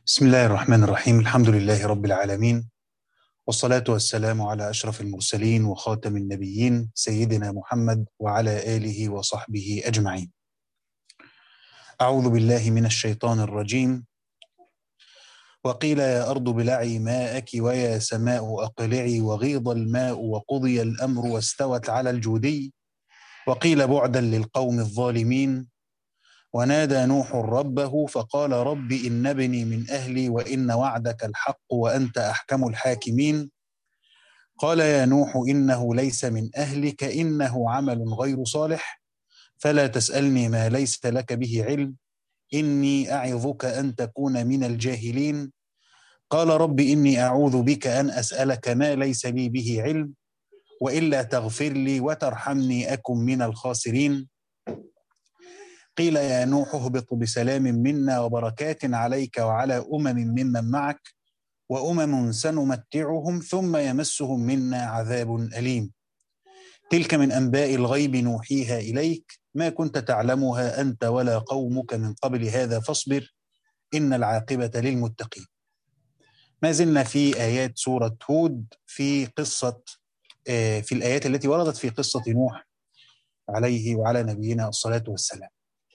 بسم الله الرحمن الرحيم الحمد لله رب العالمين والصلاة والسلام على أشرف المرسلين وخاتم النبيين سيدنا محمد وعلى آله وصحبه أجمعين أعوذ بالله من الشيطان الرجيم وقيل يا أرض بلعي ماءك ويا سماء أقلعي وغيض الماء وقضي الأمر واستوت على الجودي وقيل بعدا للقوم الظالمين ونادى نوح ربه فقال رب إن ابني من أهلي وإن وعدك الحق وأنت أحكم الحاكمين قال يا نوح إنه ليس من أهلك إنه عمل غير صالح فلا تسألني ما ليس لك به علم إني أعظك أن تكون من الجاهلين قال رب إني أعوذ بك أن أسألك ما ليس لي به علم وإلا تغفر لي وترحمني أكن من الخاسرين قيل يا نوح اهبط بسلام منا وبركات عليك وعلى أمم ممن معك وأمم سنمتعهم ثم يمسهم منا عذاب أليم تلك من أنباء الغيب نوحيها إليك ما كنت تعلمها أنت ولا قومك من قبل هذا فاصبر إن العاقبة للمتقين ما زلنا في آيات سورة هود في قصة في الآيات التي وردت في قصة نوح عليه وعلى نبينا الصلاة والسلام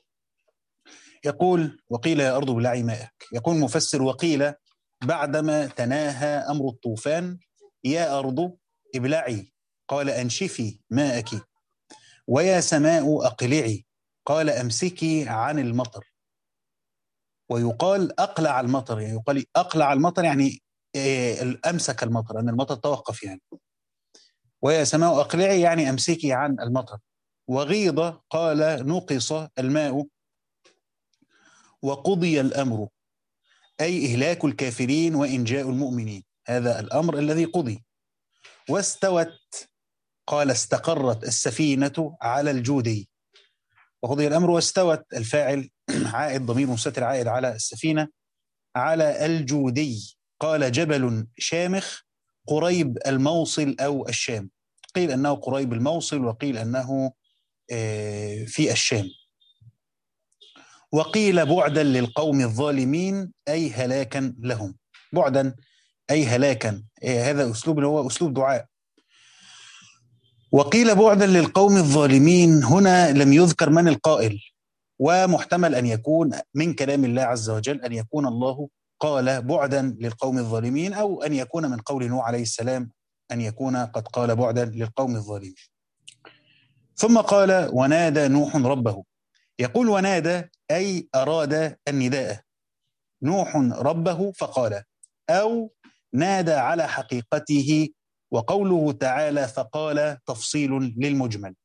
يقول وقيل يا أرض بلعي ماءك يقول مفسر وقيل بعدما تناهى أمر الطوفان يا أرض ابلعي قال أنشفي ماءك ويا سماء أقلعي قال أمسكي عن المطر ويقال أقلع المطر يعني يقال أقلع المطر يعني أمسك المطر أن المطر توقف يعني ويا سماء أقلعي يعني أمسكي عن المطر وغيض قال نقص الماء وقضي الامر اي اهلاك الكافرين وانجاء المؤمنين هذا الامر الذي قضي واستوت قال استقرت السفينه على الجودي وقضي الامر واستوت الفاعل عائد ضمير مستتر عائد على السفينه على الجودي قال جبل شامخ قريب الموصل او الشام قيل انه قريب الموصل وقيل انه في الشام وقيل بعدا للقوم الظالمين أي هلاكا لهم بعدا أي هلاكا إيه هذا أسلوب هو أسلوب دعاء وقيل بعدا للقوم الظالمين هنا لم يذكر من القائل ومحتمل أن يكون من كلام الله عز وجل أن يكون الله قال بعدا للقوم الظالمين أو أن يكون من قول نوح عليه السلام أن يكون قد قال بعدا للقوم الظالمين ثم قال ونادى نوح ربه يقول ونادى أي أراد النداء نوح ربه فقال أو نادى على حقيقته وقوله تعالى فقال تفصيل للمجمل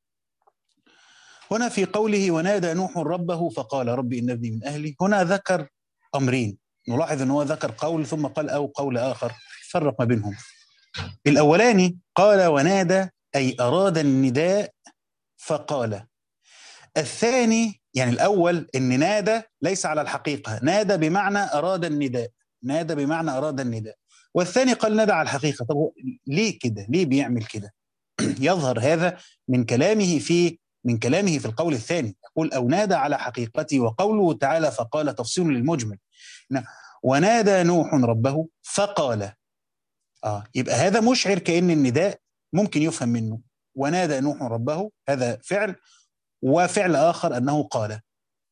هنا في قوله ونادى نوح ربه فقال ربي إن ابني من أهلي هنا ذكر أمرين نلاحظ أنه ذكر قول ثم قال أو قول آخر فرق ما بينهم الأولاني قال ونادى أي أراد النداء فقال الثاني يعني الأول إن نادى ليس على الحقيقة نادى بمعنى أراد النداء نادى بمعنى أراد النداء والثاني قال نادى على الحقيقة طب ليه كده ليه بيعمل كده يظهر هذا من كلامه في من كلامه في القول الثاني يقول أو نادى على حقيقته وقوله تعالى فقال تفصيل للمجمل ونادى نوح ربه فقال آه يبقى هذا مشعر كأن النداء ممكن يفهم منه ونادى نوح ربه هذا فعل وفعل آخر أنه قال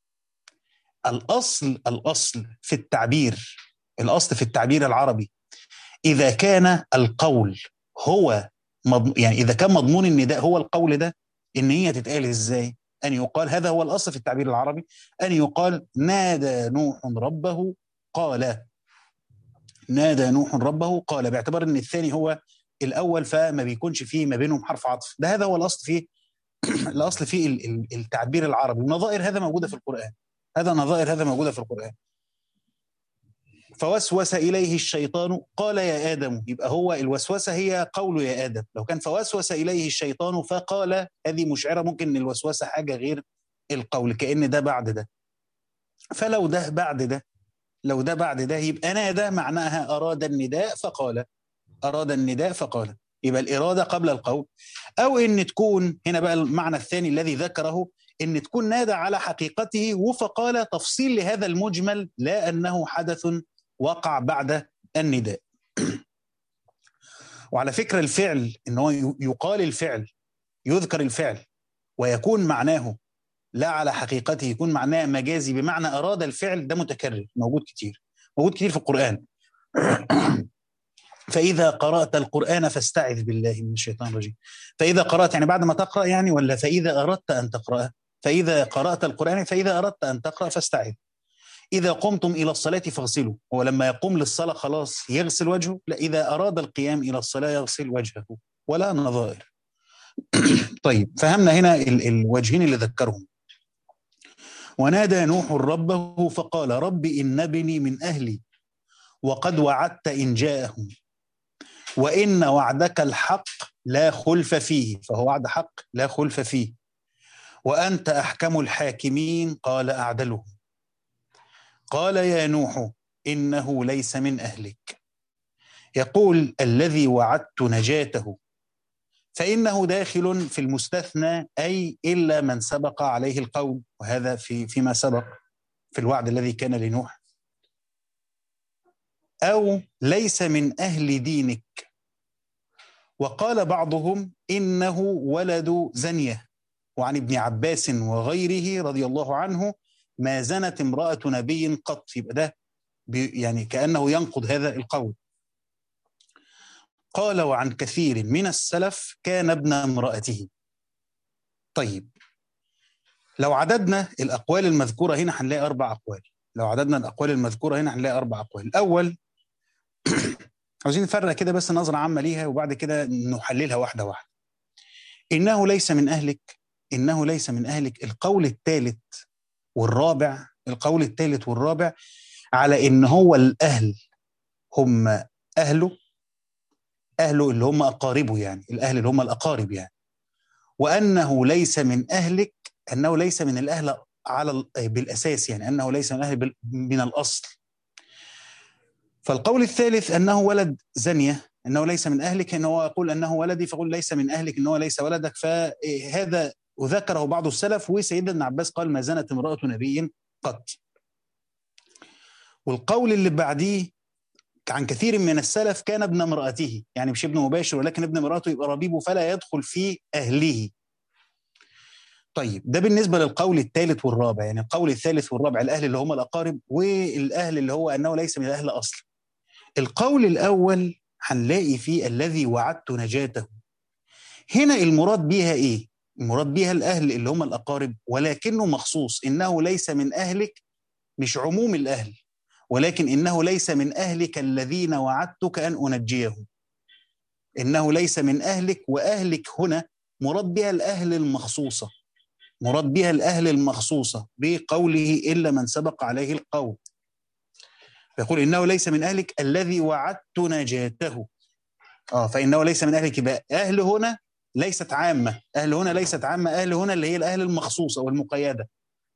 الأصل الأصل في التعبير الأصل في التعبير العربي إذا كان القول هو مضم... يعني إذا كان مضمون النداء هو القول ده إن هي تتقال إزاي أن يقال هذا هو الأصل في التعبير العربي أن يقال نادى نوح ربه قال نادى نوح ربه قال باعتبار أن الثاني هو الأول فما بيكونش فيه ما بينهم حرف عطف ده هذا هو الأصل فيه الاصل في التعبير العربي ونظائر هذا موجوده في القران هذا نظائر هذا موجوده في القران فوسوس اليه الشيطان قال يا ادم يبقى هو الوسوسه هي قول يا ادم لو كان فوسوس اليه الشيطان فقال هذه مشعره ممكن ان الوسوسه حاجه غير القول كان ده بعد ده فلو ده بعد ده لو ده بعد ده يبقى نادى معناها اراد النداء فقال اراد النداء فقال يبقى الإرادة قبل القول أو إن تكون هنا بقى المعنى الثاني الذي ذكره ان تكون نادى على حقيقته وفقال تفصيل لهذا المجمل لا انه حدث وقع بعد النداء وعلى فكره الفعل ان هو يقال الفعل يذكر الفعل ويكون معناه لا على حقيقته يكون معناه مجازي بمعنى اراد الفعل ده متكرر موجود كتير موجود كتير في القران فإذا قرأت القرآن فاستعذ بالله من الشيطان الرجيم فإذا قرأت يعني بعد ما تقرأ يعني ولا فإذا أردت أن تقرأ فإذا قرأت القرآن فإذا أردت أن تقرأ فاستعذ إذا قمتم إلى الصلاة فاغسلوا هو لما يقوم للصلاة خلاص يغسل وجهه لا إذا أراد القيام إلى الصلاة يغسل وجهه ولا نظائر طيب فهمنا هنا ال- الوجهين اللي ذكرهم ونادى نوح ربه فقال رب إن ابني من أهلي وقد وعدت إن جاءهم وإن وعدك الحق لا خلف فيه فهو وعد حق لا خلف فيه وأنت أحكم الحاكمين قال أعدلهم قال يا نوح إنه ليس من أهلك يقول الذي وعدت نجاته فإنه داخل في المستثنى أي إلا من سبق عليه القول وهذا في فيما سبق في الوعد الذي كان لنوح أو ليس من أهل دينك وقال بعضهم إنه ولد زنية وعن ابن عباس وغيره رضي الله عنه ما زنت امرأة نبي قط يبقى ده يعني كأنه ينقض هذا القول قال وعن كثير من السلف كان ابن امرأته طيب لو عددنا الأقوال المذكورة هنا هنلاقي أربع أقوال لو عددنا الأقوال المذكورة هنا هنلاقي أربع أقوال الأول عاوزين نفرق كده بس نظرة عامة ليها وبعد كده نحللها واحدة واحدة إنه ليس من أهلك إنه ليس من أهلك القول الثالث والرابع القول الثالث والرابع على إن هو الأهل هم أهله أهله اللي هم أقاربه يعني الأهل اللي هم الأقارب يعني وأنه ليس من أهلك أنه ليس من الأهل على بالأساس يعني أنه ليس من أهل من الأصل فالقول الثالث أنه ولد زنية أنه ليس من أهلك أنه يقول أنه ولدي فقل ليس من أهلك أنه ليس ولدك فهذا وذكره بعض السلف وسيدنا ابن عباس قال ما زنت امرأة نبي قط والقول اللي بعديه عن كثير من السلف كان ابن امرأته يعني مش ابن مباشر ولكن ابن امرأته يبقى ربيبه فلا يدخل في أهله طيب ده بالنسبة للقول الثالث والرابع يعني القول الثالث والرابع الأهل اللي هم الأقارب والأهل اللي هو أنه ليس من الأهل أصلا القول الأول هنلاقي فيه الذي وعدت نجاته هنا المراد بيها إيه؟ المراد بيها الأهل اللي هم الأقارب ولكنه مخصوص إنه ليس من أهلك مش عموم الأهل ولكن إنه ليس من أهلك الذين وعدتك أن أنجيهم إنه ليس من أهلك وأهلك هنا مراد بها الأهل المخصوصة مراد بها الأهل المخصوصة بقوله إلا من سبق عليه القول فيقول إنه ليس من أهلك الذي وعدت نجاته آه فإنه ليس من أهلك يبقى أهل هنا ليست عامة أهل هنا ليست عامة أهل هنا اللي هي الأهل المخصوصة والمقيدة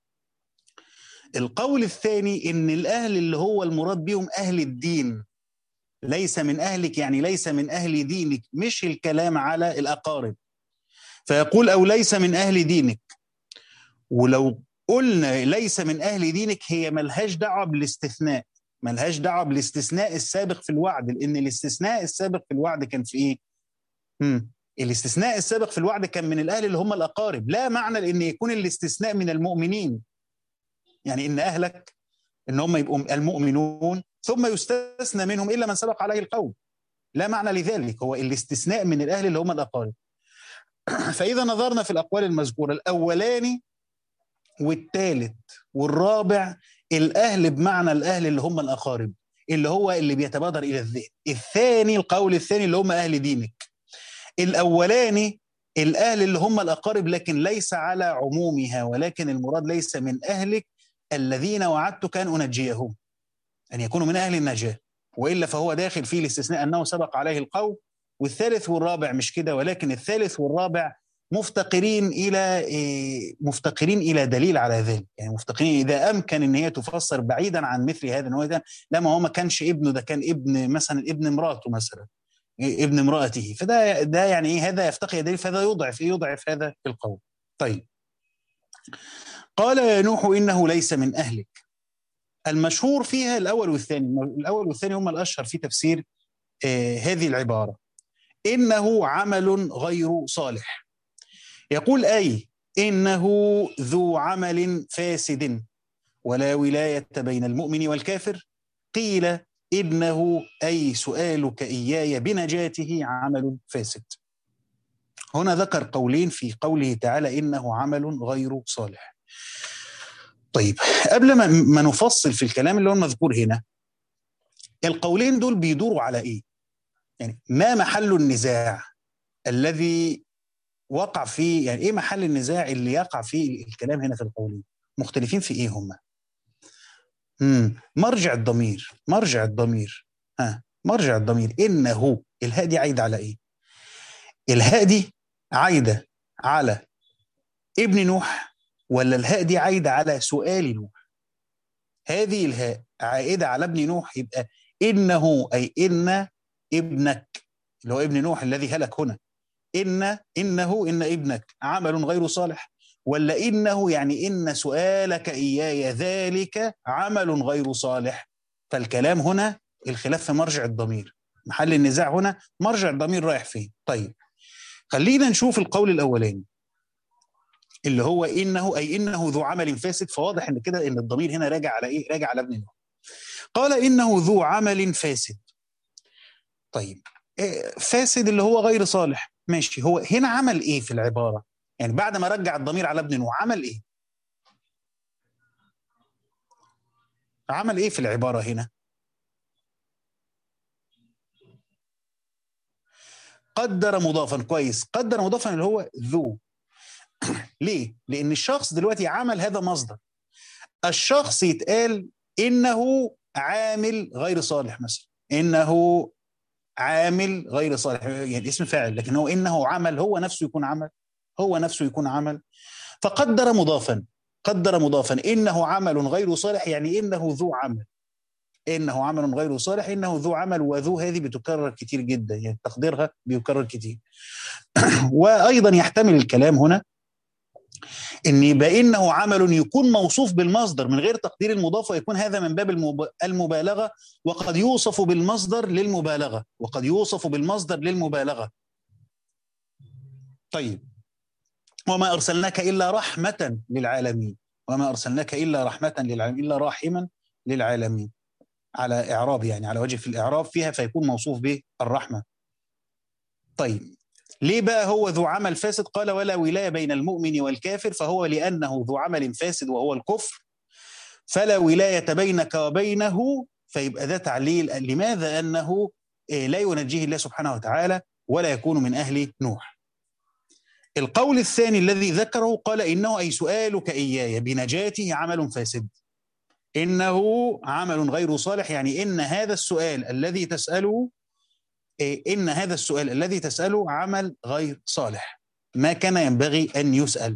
القول الثاني ان الاهل اللي هو المراد بهم اهل الدين ليس من اهلك يعني ليس من اهل دينك مش الكلام على الاقارب فيقول او ليس من اهل دينك ولو قلنا ليس من اهل دينك هي ملهاش دعوه بالاستثناء ملهاش دعوه بالاستثناء السابق في الوعد لان الاستثناء السابق في الوعد كان في ايه؟ مم. الاستثناء السابق في الوعد كان من الاهل اللي هم الاقارب لا معنى لان يكون الاستثناء من المؤمنين يعني ان اهلك ان هم يبقوا المؤمنون ثم يستثنى منهم الا من سبق عليه القول لا معنى لذلك هو الاستثناء من الاهل اللي هم الاقارب فاذا نظرنا في الاقوال المذكوره الاولاني والثالث والرابع الاهل بمعنى الاهل اللي هم الاقارب اللي هو اللي بيتبادر الى الذهن الثاني القول الثاني اللي هم اهل دينك الاولاني الاهل اللي هم الاقارب لكن ليس على عمومها ولكن المراد ليس من اهلك الذين وعدتك ان انجيهم ان يكونوا من اهل النجاه والا فهو داخل فيه الاستثناء انه سبق عليه القول والثالث والرابع مش كده ولكن الثالث والرابع مفتقرين الى مفتقرين الى دليل على ذلك يعني مفتقرين اذا امكن ان هي تفسر بعيدا عن مثل هذا ان هو ده لا ما هو ما كانش ابنه ده كان ابن مثلا ابن امراته مثلا ابن امراته فده ده يعني ايه هذا يفتقر دليل فهذا يضعف ايه يضعف هذا القول طيب قال يا نوح إنه ليس من أهلك المشهور فيها الأول والثاني الأول والثاني هم الأشهر في تفسير آه هذه العبارة إنه عمل غير صالح يقول أي إنه ذو عمل فاسد ولا ولاية بين المؤمن والكافر قيل إنه أي سؤالك إياي بنجاته عمل فاسد هنا ذكر قولين في قوله تعالى إنه عمل غير صالح طيب قبل ما ما نفصل في الكلام اللي هو المذكور هنا القولين دول بيدوروا على ايه؟ يعني ما محل النزاع الذي وقع فيه يعني ايه محل النزاع اللي يقع فيه الكلام هنا في القولين؟ مختلفين في ايه هم؟ امم مرجع الضمير مرجع الضمير ها مرجع الضمير انه الهاء دي عايده على ايه؟ الهاء دي عايده على ابن نوح ولا الهاء دي عايدة على سؤال نوح هذه الهاء عائدة على ابن نوح يبقى إنه أي إن ابنك اللي هو ابن نوح الذي هلك هنا إن إنه إن ابنك عمل غير صالح ولا إنه يعني إن سؤالك إياي ذلك عمل غير صالح فالكلام هنا الخلاف في مرجع الضمير محل النزاع هنا مرجع الضمير رايح فين طيب خلينا نشوف القول الأولاني اللي هو انه اي انه ذو عمل فاسد فواضح ان كده ان الضمير هنا راجع على ايه؟ راجع على ابن نوح. قال انه ذو عمل فاسد. طيب فاسد اللي هو غير صالح ماشي هو هنا عمل ايه في العباره؟ يعني بعد ما رجع الضمير على ابن نوح عمل ايه؟ عمل ايه في العباره هنا؟ قدر مضافا كويس قدر مضافا اللي هو ذو ليه؟ لأن الشخص دلوقتي عمل هذا مصدر الشخص يتقال إنه عامل غير صالح مثلا إنه عامل غير صالح يعني اسم فاعل لكن هو إنه عمل هو نفسه يكون عمل هو نفسه يكون عمل فقدر مضافا قدر مضافا إنه عمل غير صالح يعني إنه ذو عمل إنه عمل غير صالح إنه ذو عمل وذو هذه بتكرر كتير جدا يعني تقديرها بيكرر كتير وأيضا يحتمل الكلام هنا ان يبقى انه عمل يكون موصوف بالمصدر من غير تقدير المضاف ويكون هذا من باب المبالغه وقد يوصف بالمصدر للمبالغه وقد يوصف بالمصدر للمبالغه طيب وما ارسلناك الا رحمه للعالمين وما ارسلناك الا رحمه للعالمين الا راحما للعالمين على اعراب يعني على وجه في الاعراب فيها فيكون موصوف به الرحمه طيب ليه بقى هو ذو عمل فاسد قال ولا ولاية بين المؤمن والكافر فهو لأنه ذو عمل فاسد وهو الكفر فلا ولاية بينك وبينه فيبقى ده تعليل لماذا أنه لا ينجيه الله سبحانه وتعالى ولا يكون من أهل نوح القول الثاني الذي ذكره قال إنه أي سؤالك إياي بنجاته عمل فاسد إنه عمل غير صالح يعني إن هذا السؤال الذي تسأله إن هذا السؤال الذي تسأله عمل غير صالح ما كان ينبغي أن يسأل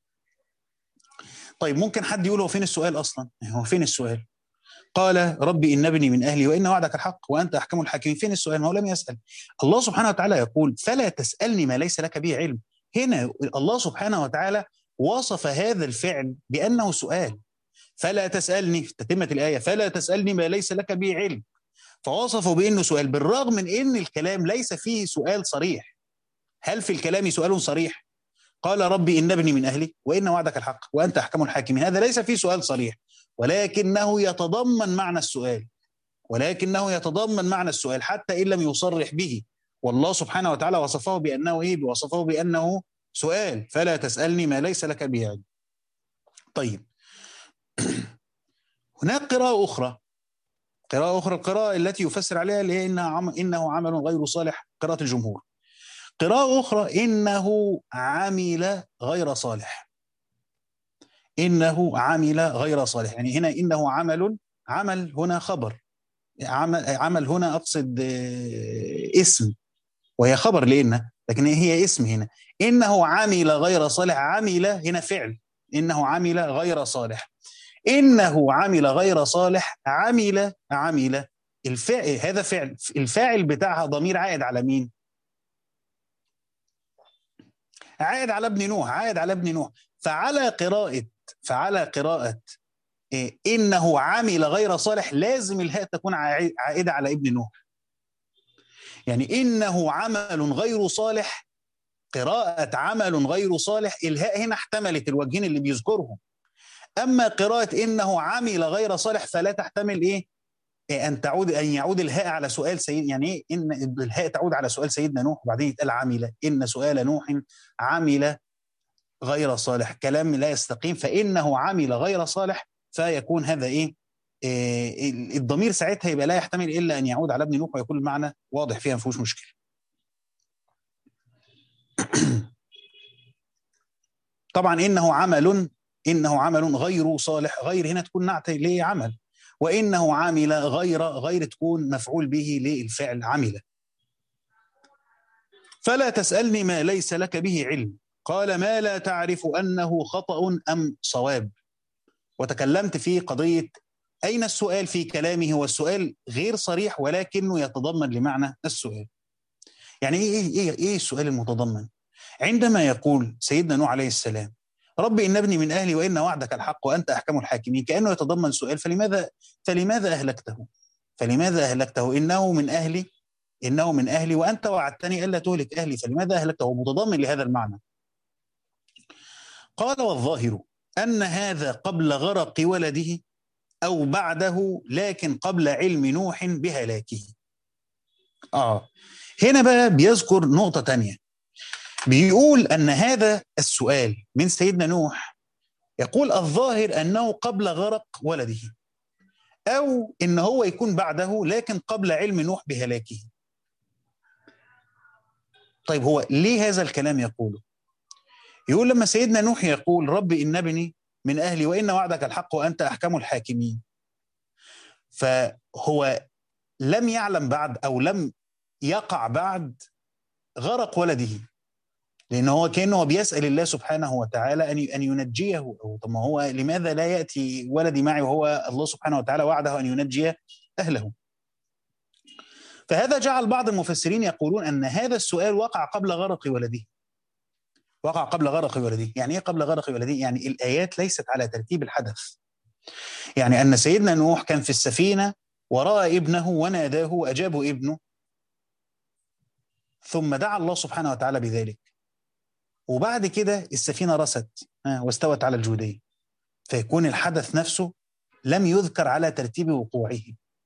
طيب ممكن حد يقول هو فين السؤال أصلا هو فين السؤال قال ربي إن ابني من أهلي وإن وعدك الحق وأنت أحكم الحاكمين فين السؤال ما هو لم يسأل الله سبحانه وتعالى يقول فلا تسألني ما ليس لك به علم هنا الله سبحانه وتعالى وصف هذا الفعل بأنه سؤال فلا تسألني في تتمة الآية فلا تسألني ما ليس لك به علم فوصفه بانه سؤال بالرغم من ان الكلام ليس فيه سؤال صريح هل في الكلام سؤال صريح قال ربي ان ابني من اهلي وان وعدك الحق وانت احكم الحاكمين هذا ليس فيه سؤال صريح ولكنه يتضمن معنى السؤال ولكنه يتضمن معنى السؤال حتى ان لم يصرح به والله سبحانه وتعالى وصفه بانه ايه وصفه بانه سؤال فلا تسالني ما ليس لك به علم طيب هناك قراءه اخرى قراءة أخرى القراءة التي يفسر عليها اللي هي إنها عم إنه عمل غير صالح قراءة الجمهور قراءة أخرى إنه عمل غير صالح إنه عمل غير صالح يعني هنا إنه عمل عمل هنا خبر عمل, عمل هنا أقصد اسم وهي خبر لإن لكن هي اسم هنا إنه عمل غير صالح عمل هنا فعل إنه عمل غير صالح انه عمل غير صالح عمل عمل الفعل هذا فعل الفاعل بتاعها ضمير عائد على مين عائد على ابن نوح عائد على ابن نوح فعلى قراءة فعلى قراءة إيه إنه عمل غير صالح لازم الهاء تكون عائدة على ابن نوح يعني إنه عمل غير صالح قراءة عمل غير صالح الهاء هنا احتملت الوجهين اللي بيذكرهم أما قراءة إنه عمل غير صالح فلا تحتمل إيه ان تعود ان يعود الهاء على سؤال سيد يعني ايه ان الهاء تعود على سؤال سيدنا نوح وبعدين يتقال عمل ان سؤال نوح عمل غير صالح كلام لا يستقيم فانه عمل غير صالح فيكون هذا ايه, إيه الضمير ساعتها يبقى لا يحتمل الا ان يعود على ابن نوح ويكون المعنى واضح فيها ما فيهوش مشكله طبعا انه عمل انه عمل غير صالح غير هنا تكون نعت ليه عمل وانه عمل غير غير تكون مفعول به للفعل عمل فلا تسالني ما ليس لك به علم قال ما لا تعرف انه خطا ام صواب وتكلمت في قضيه اين السؤال في كلامه والسؤال غير صريح ولكنه يتضمن لمعنى السؤال يعني ايه ايه ايه السؤال المتضمن عندما يقول سيدنا نوح عليه السلام رب إن ابني من أهلي وإن وعدك الحق وأنت أحكم الحاكمين كأنه يتضمن سؤال فلماذا فلماذا أهلكته فلماذا أهلكته إنه من أهلي إنه من أهلي وأنت وعدتني ألا تهلك أهلي فلماذا أهلكته متضمن لهذا المعنى قال والظاهر أن هذا قبل غرق ولده أو بعده لكن قبل علم نوح بهلاكه آه هنا بقى بيذكر نقطة تانية بيقول أن هذا السؤال من سيدنا نوح يقول الظاهر أنه قبل غرق ولده أو إن هو يكون بعده لكن قبل علم نوح بهلاكه طيب هو ليه هذا الكلام يقوله يقول لما سيدنا نوح يقول رب إن ابني من أهلي وإن وعدك الحق وأنت أحكم الحاكمين فهو لم يعلم بعد أو لم يقع بعد غرق ولده لان هو كانه بيسال الله سبحانه وتعالى ان ان ينجيه طب ما هو لماذا لا ياتي ولدي معي وهو الله سبحانه وتعالى وعده ان ينجي اهله فهذا جعل بعض المفسرين يقولون ان هذا السؤال وقع قبل غرق ولده وقع قبل غرق ولده يعني ايه قبل غرق ولده يعني الايات ليست على ترتيب الحدث يعني ان سيدنا نوح كان في السفينه وراى ابنه وناداه واجابه ابنه ثم دعا الله سبحانه وتعالى بذلك وبعد كده السفينة رست واستوت على الجودية فيكون الحدث نفسه لم يذكر على ترتيب وقوعه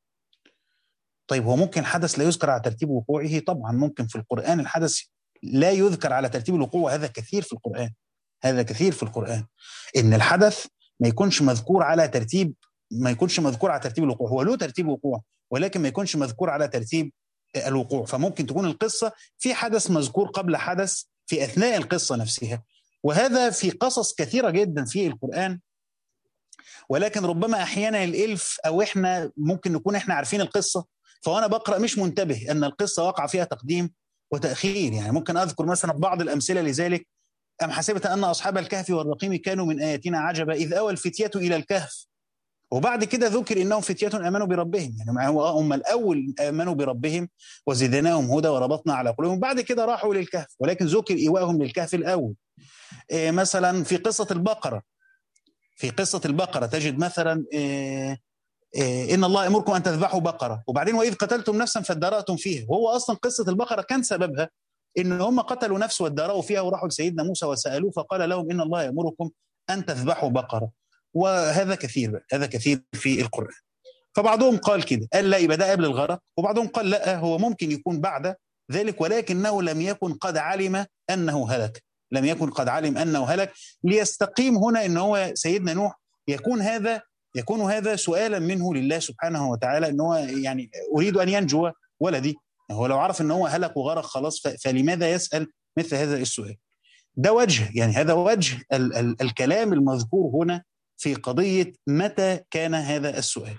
طيب هو ممكن حدث لا يذكر على ترتيب وقوعه طبعا ممكن في القرآن الحدث لا يذكر على ترتيب الوقوع وهذا كثير في القرآن هذا كثير في القرآن إن الحدث ما يكونش مذكور على ترتيب ما يكونش مذكور على ترتيب الوقوع هو له ترتيب وقوع ولكن ما يكونش مذكور على ترتيب الوقوع فممكن تكون القصة في حدث مذكور قبل حدث في اثناء القصه نفسها وهذا في قصص كثيره جدا في القران ولكن ربما احيانا الالف او احنا ممكن نكون احنا عارفين القصه فانا بقرا مش منتبه ان القصه وقع فيها تقديم وتاخير يعني ممكن اذكر مثلا بعض الامثله لذلك ام حسبت ان اصحاب الكهف والرقيم كانوا من اياتنا عجبا اذ اوى الفتيه الى الكهف وبعد كده ذكر انهم فتيه امنوا بربهم يعني هم الاول امنوا بربهم وزدناهم هدى وربطنا على قلوبهم بعد كده راحوا للكهف ولكن ذكر ايواهم للكهف الاول إيه مثلا في قصه البقره في قصه البقره تجد مثلا إيه إيه ان الله يامركم ان تذبحوا بقره وبعدين واذ قتلتم نفسا فادارأتم فيها وهو اصلا قصه البقره كان سببها ان هم قتلوا نفس واداروا فيها وراحوا لسيدنا موسى وسالوه فقال لهم ان الله يامركم ان تذبحوا بقره وهذا كثير هذا كثير في القرآن فبعضهم قال كده قال لا يبقى ده قبل الغرق وبعضهم قال لا هو ممكن يكون بعد ذلك ولكنه لم يكن قد علم أنه هلك لم يكن قد علم أنه هلك ليستقيم هنا أن هو سيدنا نوح يكون هذا يكون هذا سؤالا منه لله سبحانه وتعالى ان هو يعني اريد ان ينجو ولدي هو لو عرف ان هو هلك وغرق خلاص فلماذا يسال مثل هذا السؤال ده وجه يعني هذا وجه ال- ال- الكلام المذكور هنا في قضيه متى كان هذا السؤال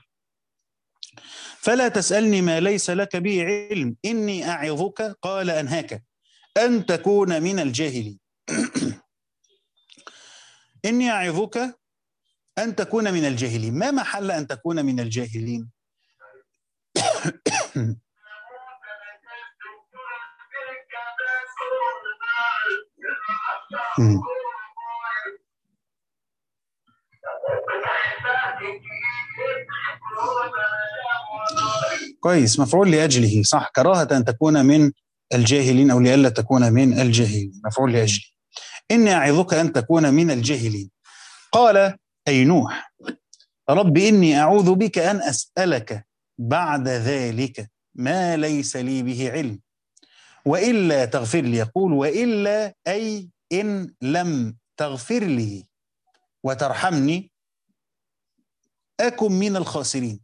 فلا تسالني ما ليس لك به علم اني اعظك قال انهاك ان تكون من الجاهلين اني اعظك ان تكون من الجاهلين ما محل ان تكون من الجاهلين مم. كويس مفعول لأجله صح كراهة أن تكون من الجاهلين أو لئلا تكون من الجاهلين مفعول لأجله إني أعظك أن تكون من الجاهلين قال أي نوح رب إني أعوذ بك أن أسألك بعد ذلك ما ليس لي به علم وإلا تغفر لي يقول وإلا أي إن لم تغفر لي وترحمني أكن من الخاسرين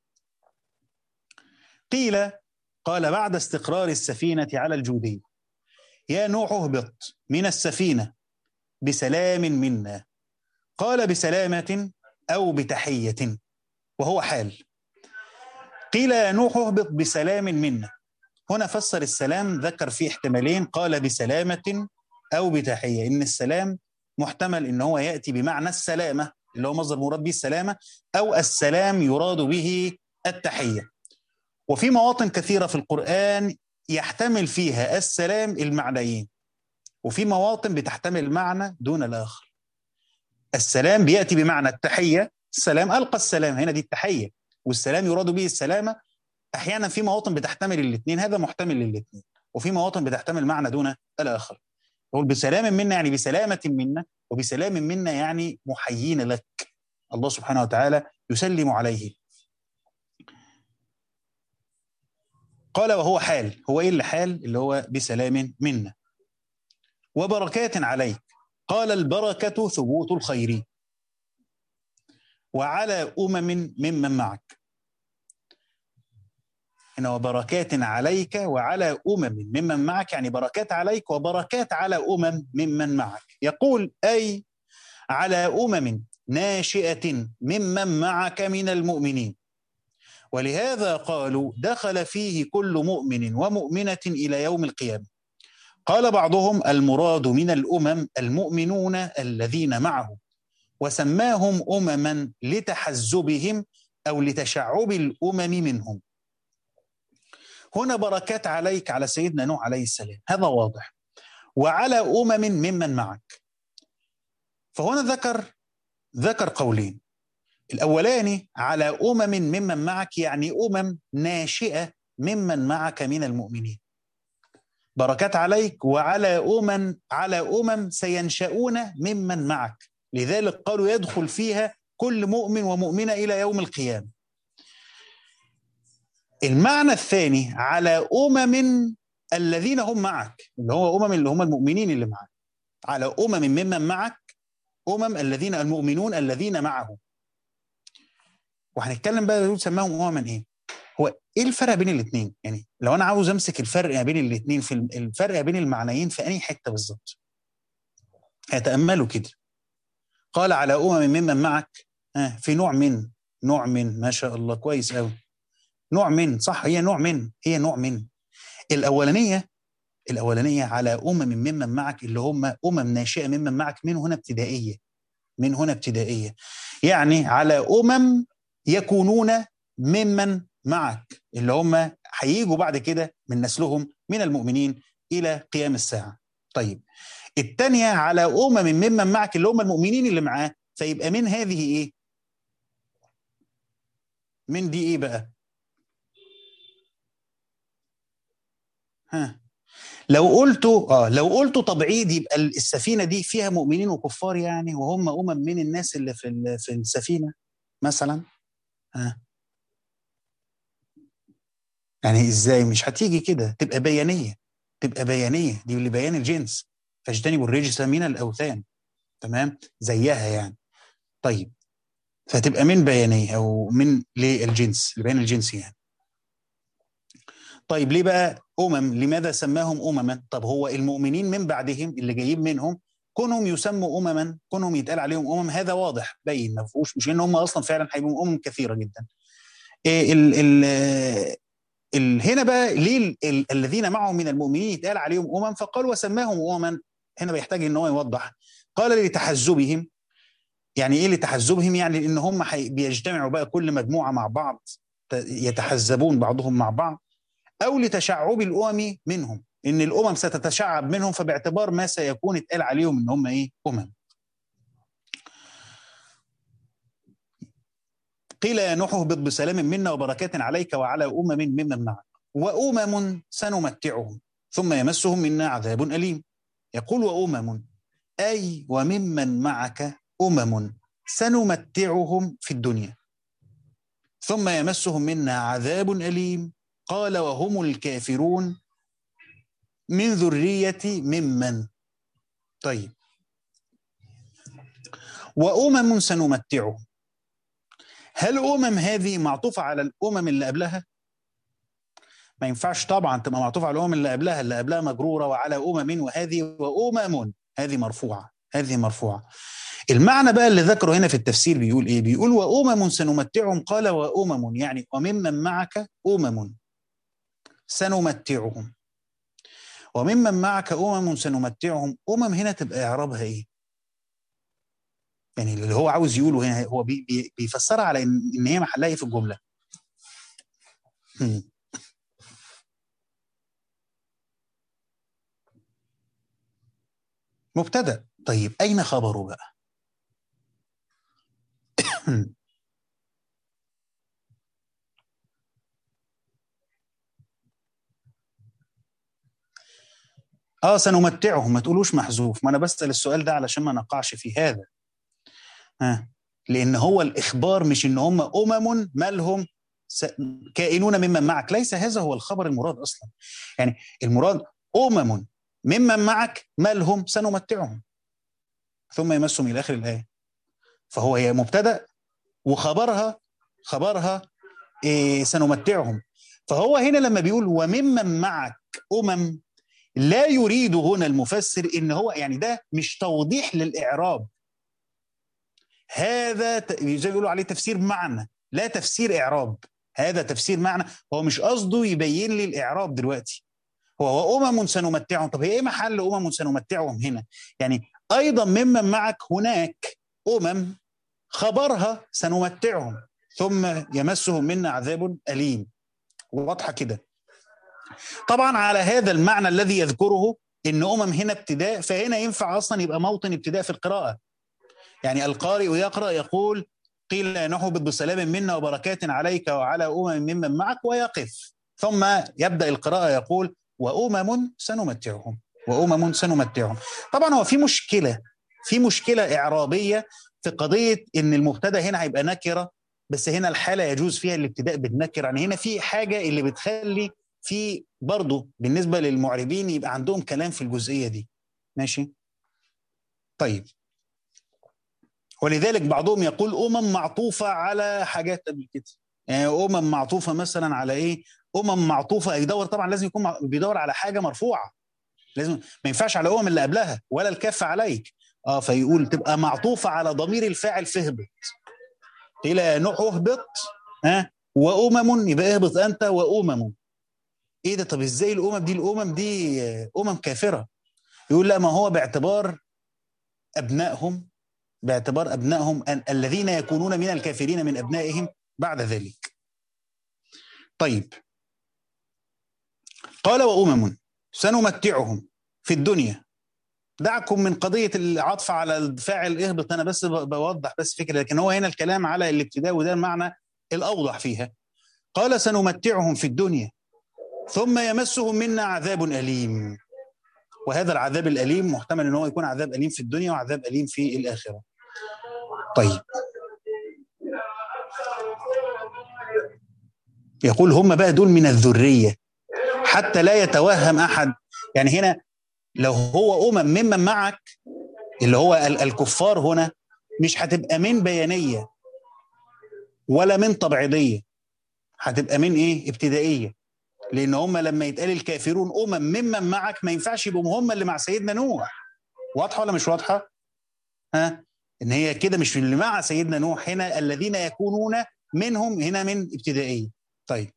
قيل قال بعد استقرار السفينة على الجودي يا نوح اهبط من السفينة بسلام منا قال بسلامة أو بتحية وهو حال قيل يا نوح اهبط بسلام منا هنا فسر السلام ذكر فيه احتمالين قال بسلامة أو بتحية إن السلام محتمل إن هو يأتي بمعنى السلامة اللي هو مصدر مراد به السلامة أو السلام يراد به التحية وفي مواطن كثيرة في القرآن يحتمل فيها السلام المعنيين وفي مواطن بتحتمل معنى دون الآخر السلام بيأتي بمعنى التحية السلام ألقى السلام هنا دي التحية والسلام يراد به السلامة أحيانا في مواطن بتحتمل الاثنين هذا محتمل للاثنين وفي مواطن بتحتمل معنى دون الآخر يقول بسلام منا يعني بسلامة منا وبسلام منا يعني محيين لك الله سبحانه وتعالى يسلم عليه قال وهو حال هو ايه اللي حال اللي هو بسلام منا وبركات عليك قال البركة ثبوت الخير وعلى أمم ممن معك هنا وبركات عليك وعلى أمم ممن معك يعني بركات عليك وبركات على أمم ممن معك يقول أي على أمم ناشئة ممن معك من المؤمنين ولهذا قالوا دخل فيه كل مؤمن ومؤمنة إلى يوم القيامة قال بعضهم المراد من الأمم المؤمنون الذين معه وسماهم أمما لتحزبهم أو لتشعب الأمم منهم هنا بركات عليك على سيدنا نوح عليه السلام هذا واضح وعلى أمم ممن معك فهنا ذكر ذكر قولين الأولاني على أمم ممن معك يعني أمم ناشئة ممن معك من المؤمنين بركات عليك وعلى أمم على أمم سينشؤون ممن معك لذلك قالوا يدخل فيها كل مؤمن ومؤمنة إلى يوم القيامة المعنى الثاني على أمم الذين هم معك اللي هو أمم اللي هم المؤمنين اللي معك على أمم ممن معك أمم الذين المؤمنون الذين معه وهنتكلم بقى دول سماهم أمما إيه هو ايه الفرق بين الاثنين يعني لو انا عاوز امسك الفرق ما بين الاثنين في الفرق بين المعنيين في انهي حته بالظبط هتاملوا كده قال على امم ممن معك آه في نوع من نوع من ما شاء الله كويس قوي نوع من صح هي نوع من هي نوع من الاولانيه الاولانيه على امم ممن معك اللي هم امم ناشئه ممن معك من هنا ابتدائيه من هنا ابتدائيه يعني على امم يكونون ممن معك اللي هم هيجوا بعد كده من نسلهم من المؤمنين الى قيام الساعه. طيب الثانيه على امم ممن معك اللي هم المؤمنين اللي معاه فيبقى من هذه ايه؟ من دي ايه بقى؟ ها لو قلتوا اه لو قلتوا تبعيد يبقى السفينه دي فيها مؤمنين وكفار يعني وهم امم من الناس اللي في في السفينه مثلا ها يعني ازاي مش هتيجي كده تبقى بيانيه تبقى بيانيه دي لبيان الجنس فاجتنبوا الرجس من الاوثان تمام زيها يعني طيب فتبقى من بيانيه او من للجنس لبيان الجنس يعني طيب ليه بقى امم لماذا سماهم امما طب هو المؤمنين من بعدهم اللي جايين منهم كونهم يسموا امما كونهم يتقال عليهم امم هذا واضح باين ما فيهوش مش ان هم اصلا فعلا هيبقوا امم كثيره جدا إيه ال ال ال هنا بقى ليه ال ال الذين معهم من المؤمنين يتقال عليهم امم فقال وسماهم امما هنا بيحتاج ان هو يوضح قال لتحزبهم يعني ايه لتحزبهم يعني ان هم بيجتمعوا بقى كل مجموعه مع بعض يتحزبون بعضهم مع بعض او لتشعب الامم منهم ان الامم ستتشعب منهم فباعتبار ما سيكون اتقال عليهم ان هم ايه امم قيل يا نوح اهبط بسلام منا وبركات عليك وعلى امم ممن معك وامم سنمتعهم ثم يمسهم منا عذاب اليم يقول وامم اي وممن معك امم سنمتعهم في الدنيا ثم يمسهم منا عذاب اليم قال وهم الكافرون من ذريه ممن طيب وامم سنمتعهم هل امم هذه معطوفه على الامم اللي قبلها ما ينفعش طبعا تبقى معطوفه على الامم اللي قبلها اللي قبلها مجروره وعلى امم وهذه وامم هذه مرفوعه هذه مرفوعه المعنى بقى اللي ذكره هنا في التفسير بيقول ايه بيقول وامم سنمتعهم قال وامم يعني وممن معك امم سنمتعهم وممن معك امم سنمتعهم امم هنا تبقى اعرابها ايه يعني اللي هو عاوز يقوله هنا هو بي بي بيفسرها على ان ان هي محلها ايه في الجمله هم. مبتدا طيب اين خبره بقى اه سنمتعهم ما تقولوش محذوف ما انا بسال السؤال ده علشان ما نقعش في هذا ها لان هو الاخبار مش ان هم امم مالهم كائنون ممن معك ليس هذا هو الخبر المراد اصلا يعني المراد امم ممن معك مالهم سنمتعهم ثم يمسهم الى اخر الايه فهو هي مبتدا وخبرها خبرها إيه سنمتعهم فهو هنا لما بيقول وممن معك امم لا يريد هنا المفسر ان هو يعني ده مش توضيح للاعراب هذا زي ما بيقولوا عليه تفسير معنى لا تفسير اعراب هذا تفسير معنى هو مش قصده يبين لي الاعراب دلوقتي هو وامم سنمتعهم طب هي ايه محل امم سنمتعهم هنا يعني ايضا ممن معك هناك امم خبرها سنمتعهم ثم يمسهم منا عذاب اليم واضحه كده طبعا على هذا المعنى الذي يذكره ان امم هنا ابتداء فهنا ينفع اصلا يبقى موطن ابتداء في القراءه يعني القارئ يقرا يقول قيل نحبط بسلام منا وبركات عليك وعلى امم ممن معك ويقف ثم يبدا القراءه يقول وامم سنمتعهم وامم سنمتعهم طبعا هو في مشكله في مشكله اعرابيه في قضيه ان المبتدا هنا هيبقى نكره بس هنا الحاله يجوز فيها الابتداء بالنكره يعني هنا في حاجه اللي بتخلي في برضه بالنسبه للمعربين يبقى عندهم كلام في الجزئيه دي ماشي طيب ولذلك بعضهم يقول امم معطوفه على حاجات قبل كده يعني امم معطوفه مثلا على ايه امم معطوفه يدور طبعا لازم يكون بيدور على حاجه مرفوعه لازم ما ينفعش على امم اللي قبلها ولا الكف عليك اه فيقول تبقى معطوفه على ضمير الفاعل فاهبط الى نوح اهبط ها آه وامم يبقى اهبط انت وامم ايه ده طب ازاي الامم دي الامم دي امم كافره يقول لا ما هو باعتبار ابنائهم باعتبار ابنائهم أن الذين يكونون من الكافرين من ابنائهم بعد ذلك طيب قال وامم سنمتعهم في الدنيا دعكم من قضية العطف على الفاعل اهبط أنا بس بوضح بس فكرة لكن هو هنا الكلام على الابتداء وده المعنى الأوضح فيها قال سنمتعهم في الدنيا ثم يمسهم منا عذاب أليم وهذا العذاب الأليم محتمل أن هو يكون عذاب أليم في الدنيا وعذاب أليم في الآخرة طيب يقول هم بقى دول من الذرية حتى لا يتوهم أحد يعني هنا لو هو أمم ممن معك اللي هو الكفار هنا مش هتبقى من بيانية ولا من تبعيضية هتبقى من إيه ابتدائية لأن هم لما يتقال الكافرون أمم ممن معك ما ينفعش يبقوا هم اللي مع سيدنا نوح واضحة ولا مش واضحة؟ ها؟ إن هي كده مش اللي مع سيدنا نوح هنا الذين يكونون منهم هنا من ابتدائية طيب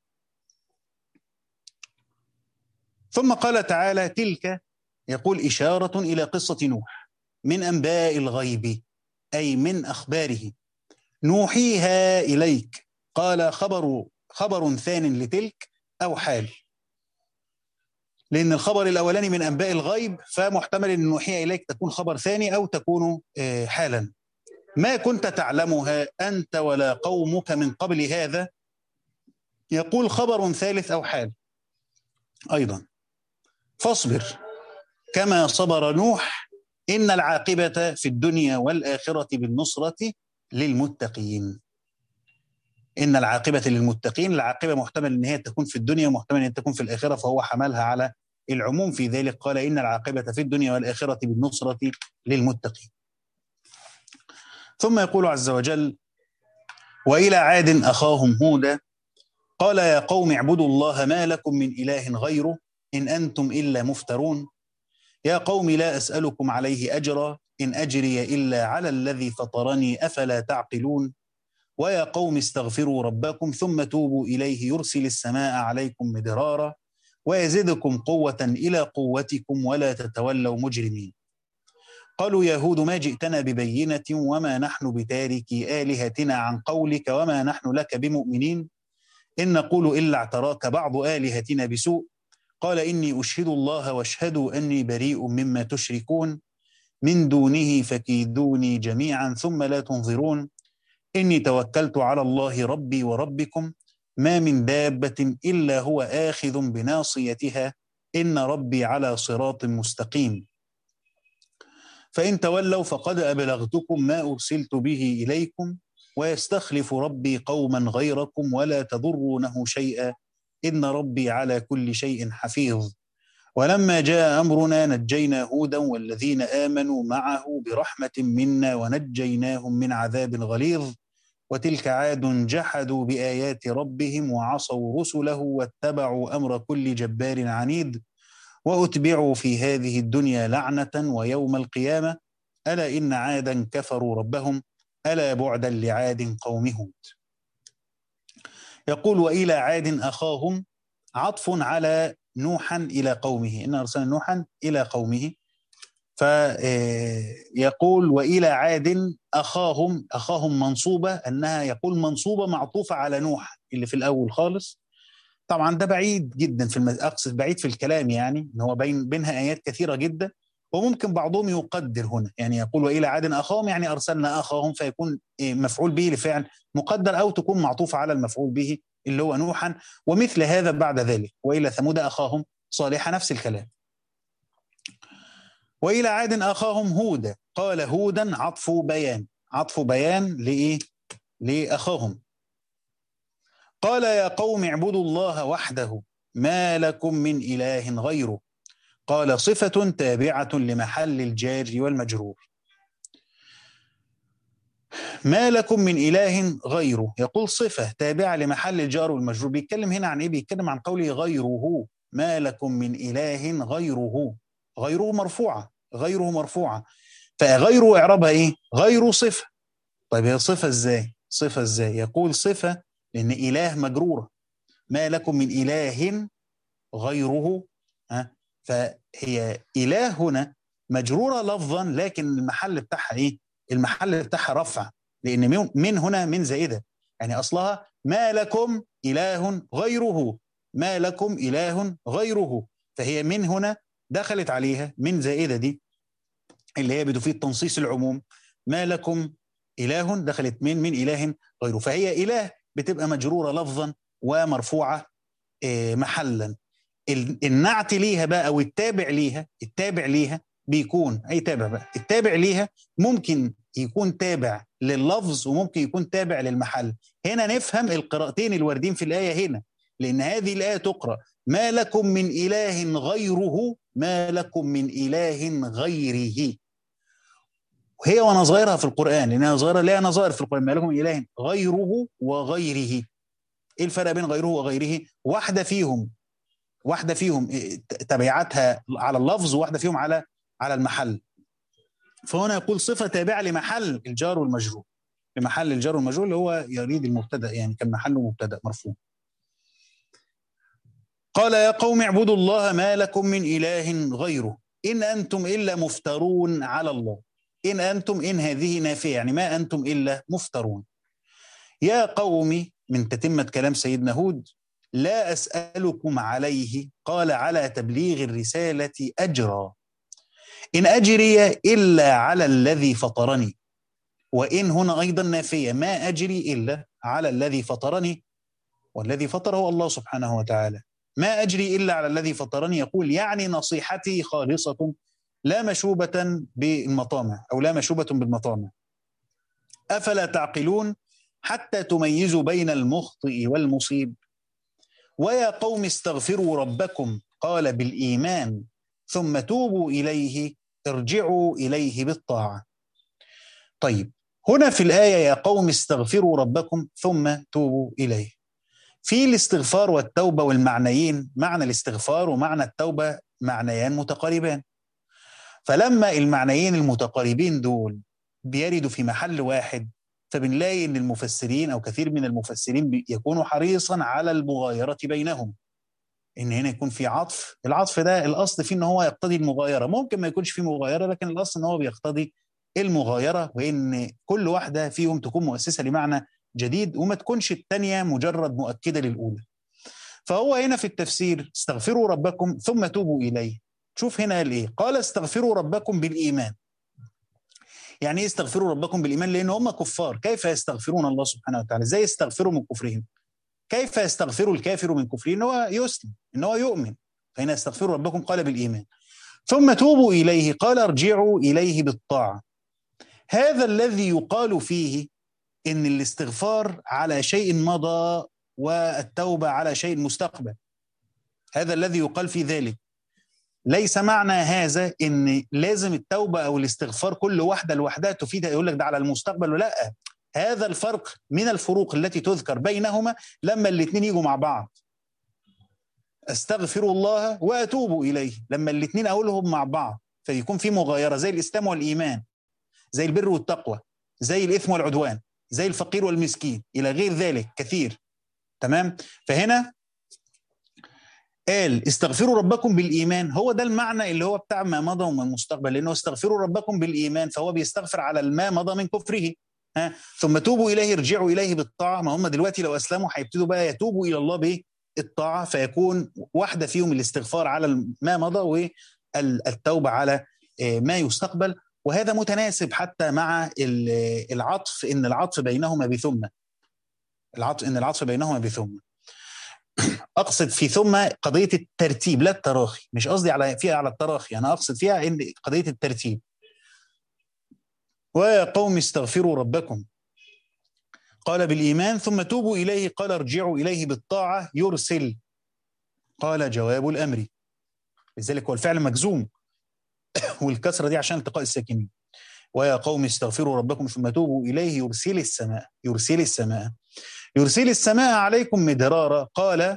ثم قال تعالى تلك يقول إشارة إلى قصة نوح من أنباء الغيب أي من أخباره نوحيها إليك قال خبر خبر ثان لتلك أو حال لأن الخبر الأولاني من أنباء الغيب فمحتمل أن نوحي إليك تكون خبر ثاني أو تكون حالا ما كنت تعلمها أنت ولا قومك من قبل هذا يقول خبر ثالث أو حال أيضا فاصبر كما صبر نوح إن العاقبة في الدنيا والآخرة بالنصرة للمتقين إن العاقبة للمتقين العاقبة محتمل أن هي تكون في الدنيا ومحتمل أن تكون في الآخرة فهو حملها على العموم في ذلك قال إن العاقبة في الدنيا والآخرة بالنصرة للمتقين ثم يقول عز وجل وإلى عاد أخاهم هودا قال يا قوم اعبدوا الله ما لكم من إله غيره إن أنتم إلا مفترون يا قوم لا أسألكم عليه أجرا إن أجري إلا على الذي فطرني أفلا تعقلون ويا قوم استغفروا ربكم ثم توبوا إليه يرسل السماء عليكم مدرارا ويزدكم قوة إلى قوتكم ولا تتولوا مجرمين قالوا يهود ما جئتنا ببينة وما نحن بتاركي آلهتنا عن قولك وما نحن لك بمؤمنين إن نقول إلا اعتراك بعض آلهتنا بسوء قال إني أشهد الله واشهدوا أني بريء مما تشركون من دونه فكيدوني جميعا ثم لا تنظرون إني توكلت على الله ربي وربكم ما من دابة إلا هو آخذ بناصيتها إن ربي على صراط مستقيم فإن تولوا فقد أبلغتكم ما أرسلت به إليكم ويستخلف ربي قوما غيركم ولا تضرونه شيئا إن ربي على كل شيء حفيظ ولما جاء أمرنا نجينا هودا والذين آمنوا معه برحمة منا ونجيناهم من عذاب غليظ وتلك عاد جحدوا بآيات ربهم وعصوا رسله واتبعوا أمر كل جبار عنيد وأتبعوا في هذه الدنيا لعنة ويوم القيامة ألا إن عادا كفروا ربهم ألا بعدا لعاد قوم هود يقول وإلى عاد أخاهم عطف على نوحا إلى قومه إن أرسلنا نوحا إلى قومه فيقول وإلى عاد أخاهم أخاهم منصوبة أنها يقول منصوبة معطوفة على نوح اللي في الأول خالص طبعا ده بعيد جدا في الم... أقصد بعيد في الكلام يعني إن هو بين بينها آيات كثيرة جدا وممكن بعضهم يقدر هنا يعني يقول وإلى عاد أخاهم يعني أرسلنا أخاهم فيكون مفعول به لفعل مقدر أو تكون معطوفة على المفعول به اللي هو نوحا ومثل هذا بعد ذلك وإلى ثمود أخاهم صالحا نفس الكلام وإلى عاد أخاهم هودا قال هودا عطف بيان عطف بيان لإيه؟ لأخاهم قال يا قوم اعبدوا الله وحده ما لكم من إله غيره قال صفة تابعة لمحل الجار والمجرور ما لكم من إله غيره يقول صفة تابعة لمحل الجار والمجرور بيتكلم هنا عن إيه بيتكلم عن قوله غيره ما لكم من إله غيره غيره مرفوعة غيره مرفوعة فغيره إعرابها إيه غير صفة طيب هي صفة إزاي صفة إزاي يقول صفة لأن إله مجرورة ما لكم من إله غيره ها فهي إله هنا مجرورة لفظا لكن المحل بتاعها إيه المحل بتاعها رفع لأن من هنا من زائدة يعني أصلها ما لكم إله غيره ما لكم إله غيره فهي من هنا دخلت عليها من زائدة دي اللي هي بتفيد تنصيص العموم ما لكم إله دخلت من من إله غيره فهي إله بتبقى مجرورة لفظا ومرفوعة محلا النعت ليها بقى أو التابع ليها التابع ليها بيكون أي تابع بقى التابع ليها ممكن يكون تابع لللفظ وممكن يكون تابع للمحل هنا نفهم القراءتين الواردين في الآية هنا لأن هذه الآية تقرأ ما لكم من إله غيره ما لكم من إله غيره وهي ونظائرها في القرآن لأنها ظاهرة لها نظائر في القرآن ما لكم من إله غيره وغيره إيه الفرق بين غيره وغيره واحدة فيهم واحدة فيهم تبعاتها على اللفظ وواحدة فيهم على على المحل فهنا يقول صفة تابعة لمحل الجار والمجرور لمحل الجار والمجرور اللي هو يريد المبتدأ يعني كان محله مبتدأ مرفوع قال يا قوم اعبدوا الله ما لكم من إله غيره إن أنتم إلا مفترون على الله إن أنتم إن هذه نافية يعني ما أنتم إلا مفترون يا قوم من تتمة كلام سيدنا هود لا أسألكم عليه قال على تبليغ الرسالة أجرا إن أجري إلا على الذي فطرني وإن هنا أيضا نافية ما أجري إلا على الذي فطرني والذي فطره الله سبحانه وتعالى ما أجري إلا على الذي فطرني يقول يعني نصيحتي خالصة لا مشوبة بالمطامع أو لا مشوبة بالمطامع أفلا تعقلون حتى تميزوا بين المخطئ والمصيب ويا قوم استغفروا ربكم قال بالإيمان ثم توبوا إليه ارجعوا إليه بالطاعة طيب هنا في الآية يا قوم استغفروا ربكم ثم توبوا إليه في الاستغفار والتوبة والمعنيين معنى الاستغفار ومعنى التوبة معنيان متقاربان فلما المعنيين المتقاربين دول بيردوا في محل واحد فبنلاقي ان المفسرين او كثير من المفسرين يكونوا حريصا على المغايره بينهم ان هنا يكون في عطف العطف ده الاصل فيه ان هو يقتضي المغايره ممكن ما يكونش فيه مغايره لكن الاصل ان هو بيقتضي المغايره وان كل واحده فيهم تكون مؤسسه لمعنى جديد وما تكونش الثانيه مجرد مؤكده للاولى فهو هنا في التفسير استغفروا ربكم ثم توبوا اليه شوف هنا قال ايه قال استغفروا ربكم بالايمان يعني ايه استغفروا ربكم بالايمان لان هم كفار كيف يستغفرون الله سبحانه وتعالى ازاي يستغفروا من كفرهم كيف يستغفر الكافر من كفره ان هو يسلم ان هو يؤمن فهنا يستغفروا ربكم قال بالايمان ثم توبوا اليه قال ارجعوا اليه بالطاعه هذا الذي يقال فيه ان الاستغفار على شيء مضى والتوبه على شيء مستقبل هذا الذي يقال في ذلك ليس معنى هذا ان لازم التوبه او الاستغفار كل واحده لوحدها تفيد يقول لك ده على المستقبل ولا هذا الفرق من الفروق التي تذكر بينهما لما الاثنين يجوا مع بعض استغفر الله واتوب اليه لما الاثنين اقولهم مع بعض فيكون في مغايره زي الاسلام والايمان زي البر والتقوى زي الاثم والعدوان زي الفقير والمسكين الى غير ذلك كثير تمام فهنا قال استغفروا ربكم بالايمان هو ده المعنى اللي هو بتاع ما مضى وما المستقبل لانه استغفروا ربكم بالايمان فهو بيستغفر على ما مضى من كفره ها ثم توبوا اليه ارجعوا اليه بالطاعه ما هم دلوقتي لو اسلموا هيبتدوا بقى يتوبوا الى الله بالطاعه فيكون واحده فيهم الاستغفار على ما مضى والتوبه على ما يستقبل وهذا متناسب حتى مع العطف ان العطف بينهما بثم العطف ان العطف بينهما بثم اقصد في ثم قضيه الترتيب لا التراخي مش قصدي على فيها على التراخي انا اقصد فيها ان قضيه الترتيب ويا قوم استغفروا ربكم قال بالايمان ثم توبوا اليه قال ارجعوا اليه بالطاعه يرسل قال جواب الامر لذلك هو الفعل مجزوم والكسره دي عشان التقاء الساكنين ويا قوم استغفروا ربكم ثم توبوا اليه يرسل السماء يرسل السماء يرسل السماء عليكم مدرارا قال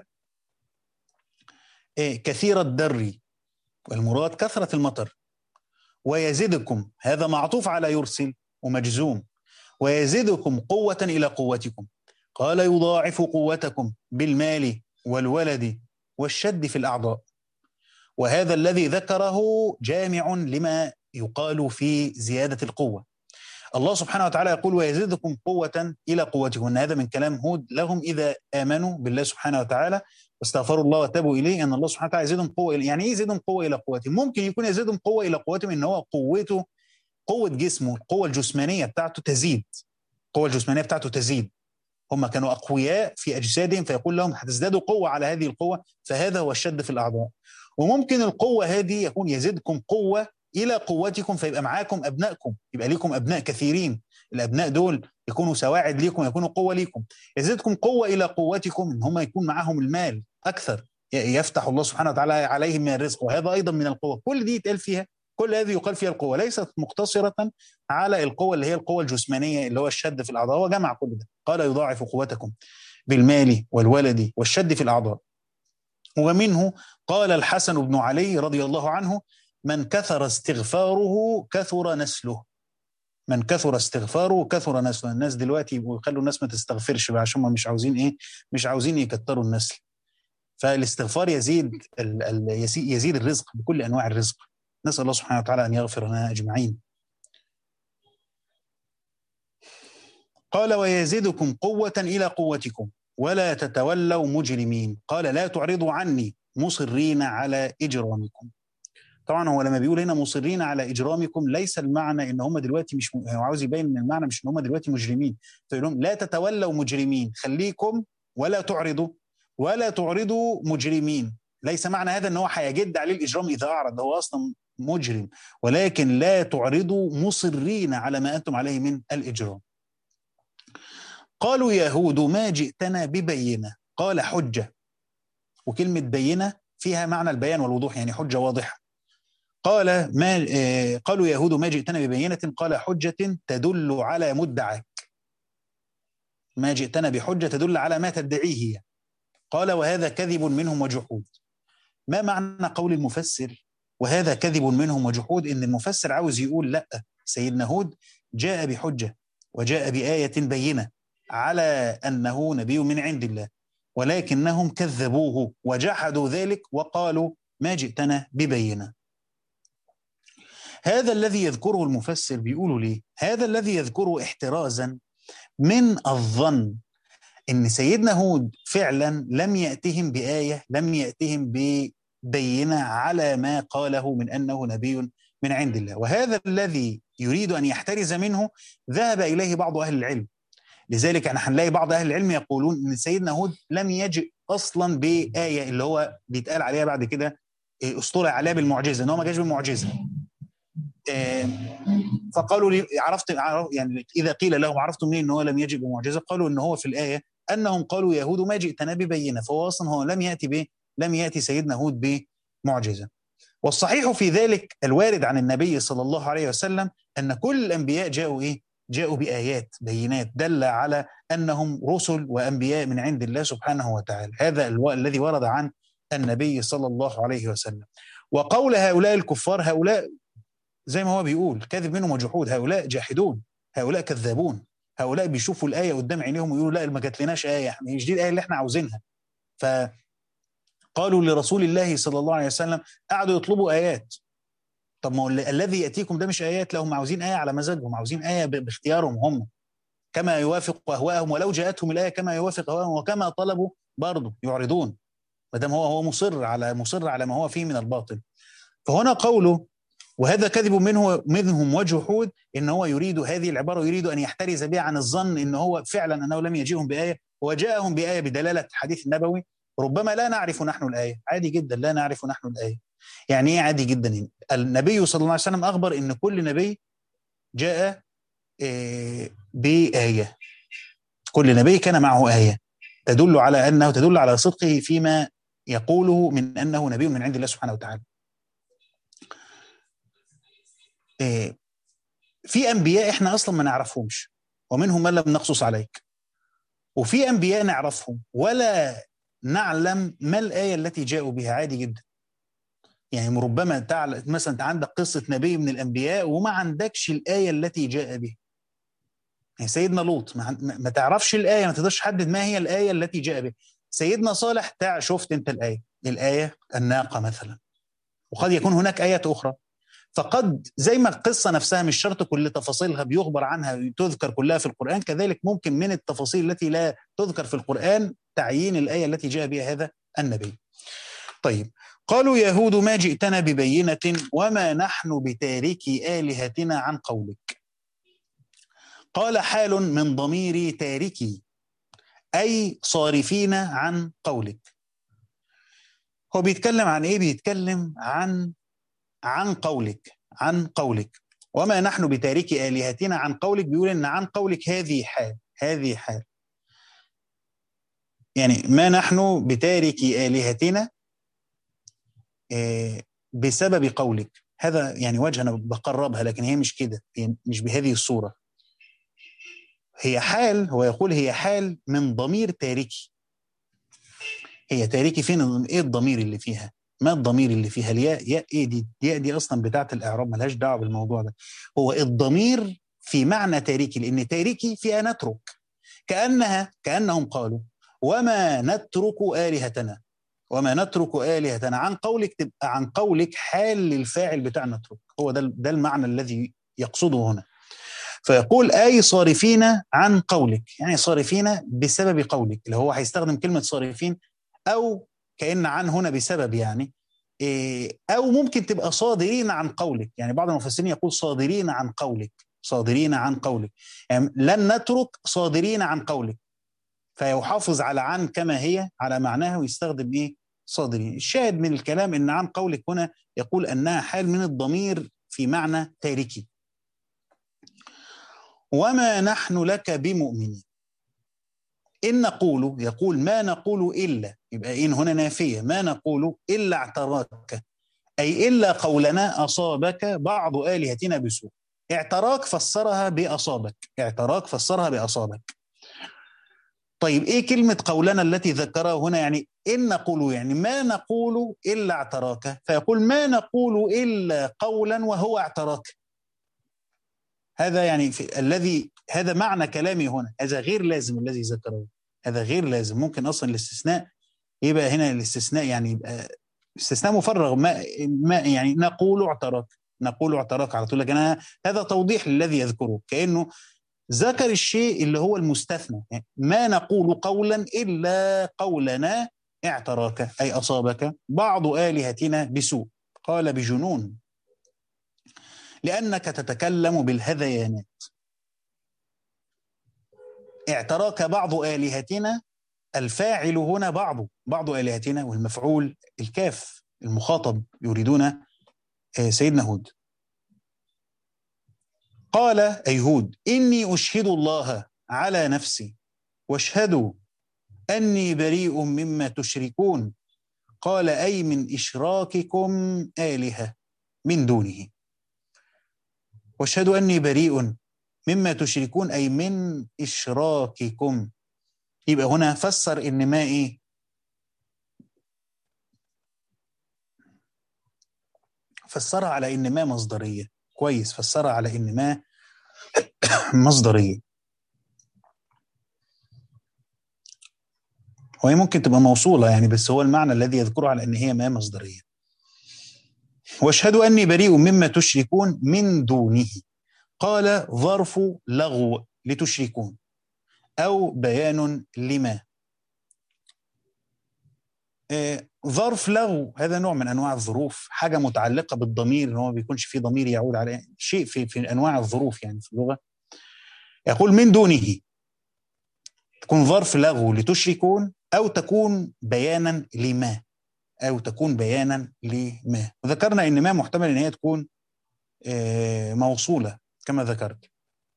إيه كثير الدر والمراد كثرة المطر ويزدكم هذا معطوف على يرسل ومجزوم ويزدكم قوة إلى قوتكم قال يضاعف قوتكم بالمال والولد والشد في الأعضاء وهذا الذي ذكره جامع لما يقال في زيادة القوة الله سبحانه وتعالى يقول ويزيدكم قوة إلى قوتكم أن هذا من كلام هود لهم إذا آمنوا بالله سبحانه وتعالى واستغفروا الله وتابوا إليه أن الله سبحانه وتعالى يزيدهم قوة إلى يعني إيه يزيدهم قوة إلى قوتهم ممكن يكون يزيدهم قوة إلى قوتهم إن هو قوته قوة جسمه القوة الجسمانية بتاعته تزيد القوة الجسمانية بتاعته تزيد هم كانوا أقوياء في أجسادهم فيقول لهم هتزدادوا قوة على هذه القوة فهذا هو الشد في الأعضاء وممكن القوة هذه يكون يزيدكم قوة الى قوتكم فيبقى معاكم ابنائكم يبقى ليكم ابناء كثيرين الابناء دول يكونوا سواعد ليكم يكونوا قوه ليكم يزيدكم قوه الى قوتكم ان هم يكون معاهم المال اكثر يفتح الله سبحانه وتعالى عليهم من الرزق وهذا ايضا من القوه كل دي يتقال فيها كل هذه يقال فيها القوه ليست مقتصره على القوه اللي هي القوه الجسمانيه اللي هو الشد في الاعضاء هو جمع كل ده قال يضاعف قوتكم بالمال والولد والشد في الاعضاء ومنه قال الحسن بن علي رضي الله عنه من كثر استغفاره كثر نسله من كثر استغفاره كثر نسله الناس دلوقتي يخلوا الناس ما تستغفرش بقى عشان مش عاوزين ايه مش عاوزين يكتروا النسل فالاستغفار يزيد يزيد الرزق بكل انواع الرزق نسال الله سبحانه وتعالى ان يغفر لنا اجمعين قال ويزيدكم قوة إلى قوتكم ولا تتولوا مجرمين قال لا تعرضوا عني مصرين على إجرامكم طبعا هو لما بيقول هنا مصرين على إجرامكم ليس المعنى إن هم دلوقتي مش م... هو عاوز يبين إن المعنى مش إن هم دلوقتي مجرمين فيقول لهم لا تتولوا مجرمين خليكم ولا تعرضوا ولا تعرضوا مجرمين ليس معنى هذا ان هو هيجد عليه الاجرام اذا اعرض هو اصلا مجرم ولكن لا تعرضوا مصرين على ما انتم عليه من الاجرام قالوا يهود ما جئتنا ببينه قال حجه وكلمه بينه فيها معنى البيان والوضوح يعني حجه واضحه قال ما قالوا يهود ما جئتنا ببينه قال حجه تدل على مدعاك ما جئتنا بحجه تدل على ما تدعيه هي قال وهذا كذب منهم وجحود ما معنى قول المفسر وهذا كذب منهم وجحود ان المفسر عاوز يقول لا سيدنا هود جاء بحجه وجاء بايه بينه على انه نبي من عند الله ولكنهم كذبوه وجحدوا ذلك وقالوا ما جئتنا ببينه هذا الذي يذكره المفسر بيقولوا ليه هذا الذي يذكره احترازا من الظن ان سيدنا هود فعلا لم ياتهم بايه لم ياتهم ببينه على ما قاله من انه نبي من عند الله وهذا الذي يريد ان يحترز منه ذهب اليه بعض اهل العلم لذلك احنا هنلاقي بعض اهل العلم يقولون ان سيدنا هود لم يجئ اصلا بايه اللي هو بيتقال عليها بعد كده اسطوره عليها بالمعجزه ان هو ما جاش بالمعجزه فقالوا لي عرفت يعني اذا قيل لهم عرفتم منين ان هو لم يجئ بمعجزه قالوا ان هو في الايه انهم قالوا يهود ما جئتنا ببينه فهو اصلا هو لم ياتي به لم ياتي سيدنا هود بمعجزه والصحيح في ذلك الوارد عن النبي صلى الله عليه وسلم ان كل الانبياء جاءوا ايه جاءوا بايات بينات دل على انهم رسل وانبياء من عند الله سبحانه وتعالى هذا الذي ورد عن النبي صلى الله عليه وسلم وقول هؤلاء الكفار هؤلاء زي ما هو بيقول كاذب منهم وجحود هؤلاء جاحدون هؤلاء كذابون هؤلاء بيشوفوا الايه قدام عينيهم ويقولوا لا ما جاتلناش ايه احنا مش دي الايه اللي احنا عاوزينها ف قالوا لرسول الله صلى الله عليه وسلم قعدوا يطلبوا ايات طب ما هو الذي ياتيكم ده مش ايات لا هم عاوزين ايه على مزاجهم عاوزين ايه باختيارهم هم كما يوافق اهواءهم ولو جاءتهم الايه كما يوافق اهواءهم وكما طلبوا برضه يعرضون ما دام هو هو مصر على مصر على ما هو فيه من الباطل فهنا قوله وهذا كذب منه منهم وجحود ان هو يريد هذه العباره يريد ان يحترز بها عن الظن ان هو فعلا انه لم يجيهم بايه وجاءهم بايه بدلاله الحديث النبوي ربما لا نعرف نحن الايه عادي جدا لا نعرف نحن الايه يعني ايه عادي جدا النبي صلى الله عليه وسلم اخبر ان كل نبي جاء بايه كل نبي كان معه ايه تدل على انه تدل على صدقه فيما يقوله من انه نبي من عند الله سبحانه وتعالى في انبياء احنا اصلا ما نعرفهمش ومنهم من لم نقصص عليك وفي انبياء نعرفهم ولا نعلم ما الايه التي جاءوا بها عادي جدا يعني ربما تعلم مثلا انت عندك قصه نبي من الانبياء وما عندكش الايه التي جاء بها يعني سيدنا لوط ما, ما تعرفش الايه ما تقدرش تحدد ما هي الايه التي جاء بها سيدنا صالح تع شفت انت الايه الايه الناقه مثلا وقد يكون هناك ايات اخرى فقد زي ما القصة نفسها مش شرط كل تفاصيلها بيخبر عنها تذكر كلها في القرآن كذلك ممكن من التفاصيل التي لا تذكر في القرآن تعيين الآية التي جاء بها هذا النبي طيب قالوا يهود ما جئتنا ببينة وما نحن بتاركي آلهتنا عن قولك قال حال من ضمير تاركي أي صارفين عن قولك هو بيتكلم عن إيه؟ بيتكلم عن عن قولك عن قولك وما نحن بتارك آلهتنا عن قولك بيقول إن عن قولك هذه حال هذه حال يعني ما نحن بتارك آلهتنا بسبب قولك هذا يعني وجه أنا بقربها لكن هي مش كده هي مش بهذه الصورة هي حال هو يقول هي حال من ضمير تاركي هي تاركي فين ايه الضمير اللي فيها ما الضمير اللي فيها الياء ياء ايه دي الياء دي اصلا بتاعه الاعراب ملهاش دعوه بالموضوع ده هو الضمير في معنى تاركي لان تاركي فيها نترك كانها كانهم قالوا وما نترك الهتنا وما نترك الهتنا عن قولك تبقى عن قولك حال للفاعل بتاع نترك هو ده ده المعنى الذي يقصده هنا فيقول أي صارفين عن قولك يعني صارفين بسبب قولك اللي هو هيستخدم كلمة صارفين أو كأن عن هنا بسبب يعني إيه، أو ممكن تبقى صادرين عن قولك يعني بعض المفسرين يقول صادرين عن قولك صادرين عن قولك يعني لن نترك صادرين عن قولك فيحافظ على عن كما هي على معناها ويستخدم ايه صادرين الشاهد من الكلام ان عن قولك هنا يقول انها حال من الضمير في معنى تاركي وما نحن لك بمؤمنين إن نقول يقول ما نقول إلا يبقى إن هنا نافية ما نقول إلا اعتراك أي إلا قولنا أصابك بعض آلهتنا بسوء اعتراك فسرها بأصابك اعتراك فسرها بأصابك طيب ايه كلمة قولنا التي ذكرها هنا يعني إن نقول يعني ما نقول إلا اعتراك فيقول ما نقول إلا قولا وهو اعتراك هذا يعني في الذي هذا معنى كلامي هنا هذا غير لازم الذي ذكره هذا غير لازم ممكن أصلا الاستثناء يبقى هنا الاستثناء يعني يبقى استثناء مفرغ ما, ما يعني نقول اعتراك نقول اعتراك على طول لكن أنا هذا توضيح للذي يذكره كأنه ذكر الشيء اللي هو المستثنى يعني ما نقول قولا إلا قولنا اعتراك أي أصابك بعض آلهتنا بسوء قال بجنون لأنك تتكلم بالهذيانات اعتراك بعض آلهتنا الفاعل هنا بعض بعض آلهتنا والمفعول الكاف المخاطب يريدون آه، سيدنا هود قال أي هود إني أشهد الله على نفسي واشهدوا أني بريء مما تشركون قال أي من إشراككم آلهة من دونه واشهدوا أني بريء مما تشركون أي من إشراككم يبقى هنا فسر إن ما إيه فسرها على إن ما مصدرية كويس فسرها على إن ما مصدرية وهي ممكن تبقى موصولة يعني بس هو المعنى الذي يذكره على إن هي ما مصدرية واشهد أني بريء مما تشركون من دونه قال ظرف لغو لتشركون أو بيان لما آه، ظرف لغو هذا نوع من انواع الظروف حاجه متعلقه بالضمير ان هو ما بيكونش في ضمير يعود على شيء في في انواع الظروف يعني في اللغه يقول من دونه تكون ظرف لغو لتشركون او تكون بيانا لما او تكون بيانا لما وذكرنا ان ما محتمل ان هي تكون آه، موصوله كما ذكرت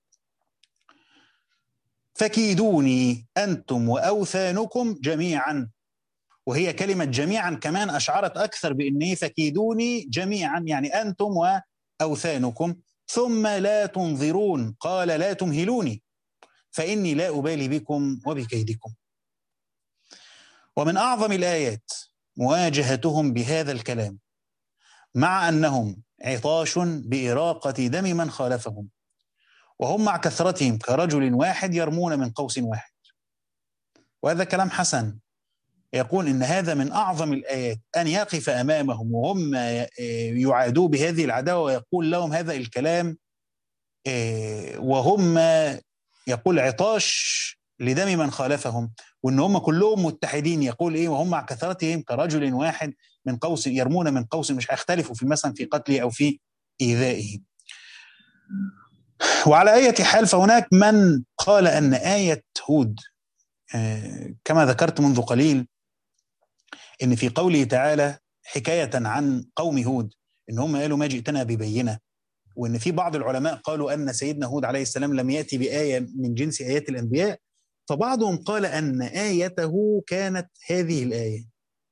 فكيدوني انتم واوثانكم جميعا وهي كلمة جميعا كمان أشعرت أكثر بإني فكيدوني جميعا يعني أنتم وأوثانكم ثم لا تنظرون قال لا تمهلوني فإني لا أبالي بكم وبكيدكم ومن أعظم الآيات مواجهتهم بهذا الكلام مع أنهم عطاش بإراقة دم من خالفهم وهم مع كثرتهم كرجل واحد يرمون من قوس واحد وهذا كلام حسن يقول ان هذا من اعظم الايات ان يقف امامهم وهم يعادوا بهذه العداوه ويقول لهم هذا الكلام آه، وهم يقول عطاش لدم من خالفهم وان هم كلهم متحدين يقول ايه وهم مع كثرتهم كرجل واحد من قوس يرمون من قوس مش هيختلفوا في مثلا في قتله او في ايذائه وعلى اية حال فهناك من قال ان آية هود آه، كما ذكرت منذ قليل ان في قوله تعالى حكايه عن قوم هود ان هم قالوا ما جئتنا ببينه وان في بعض العلماء قالوا ان سيدنا هود عليه السلام لم ياتي بايه من جنس ايات الانبياء فبعضهم قال ان ايته كانت هذه الايه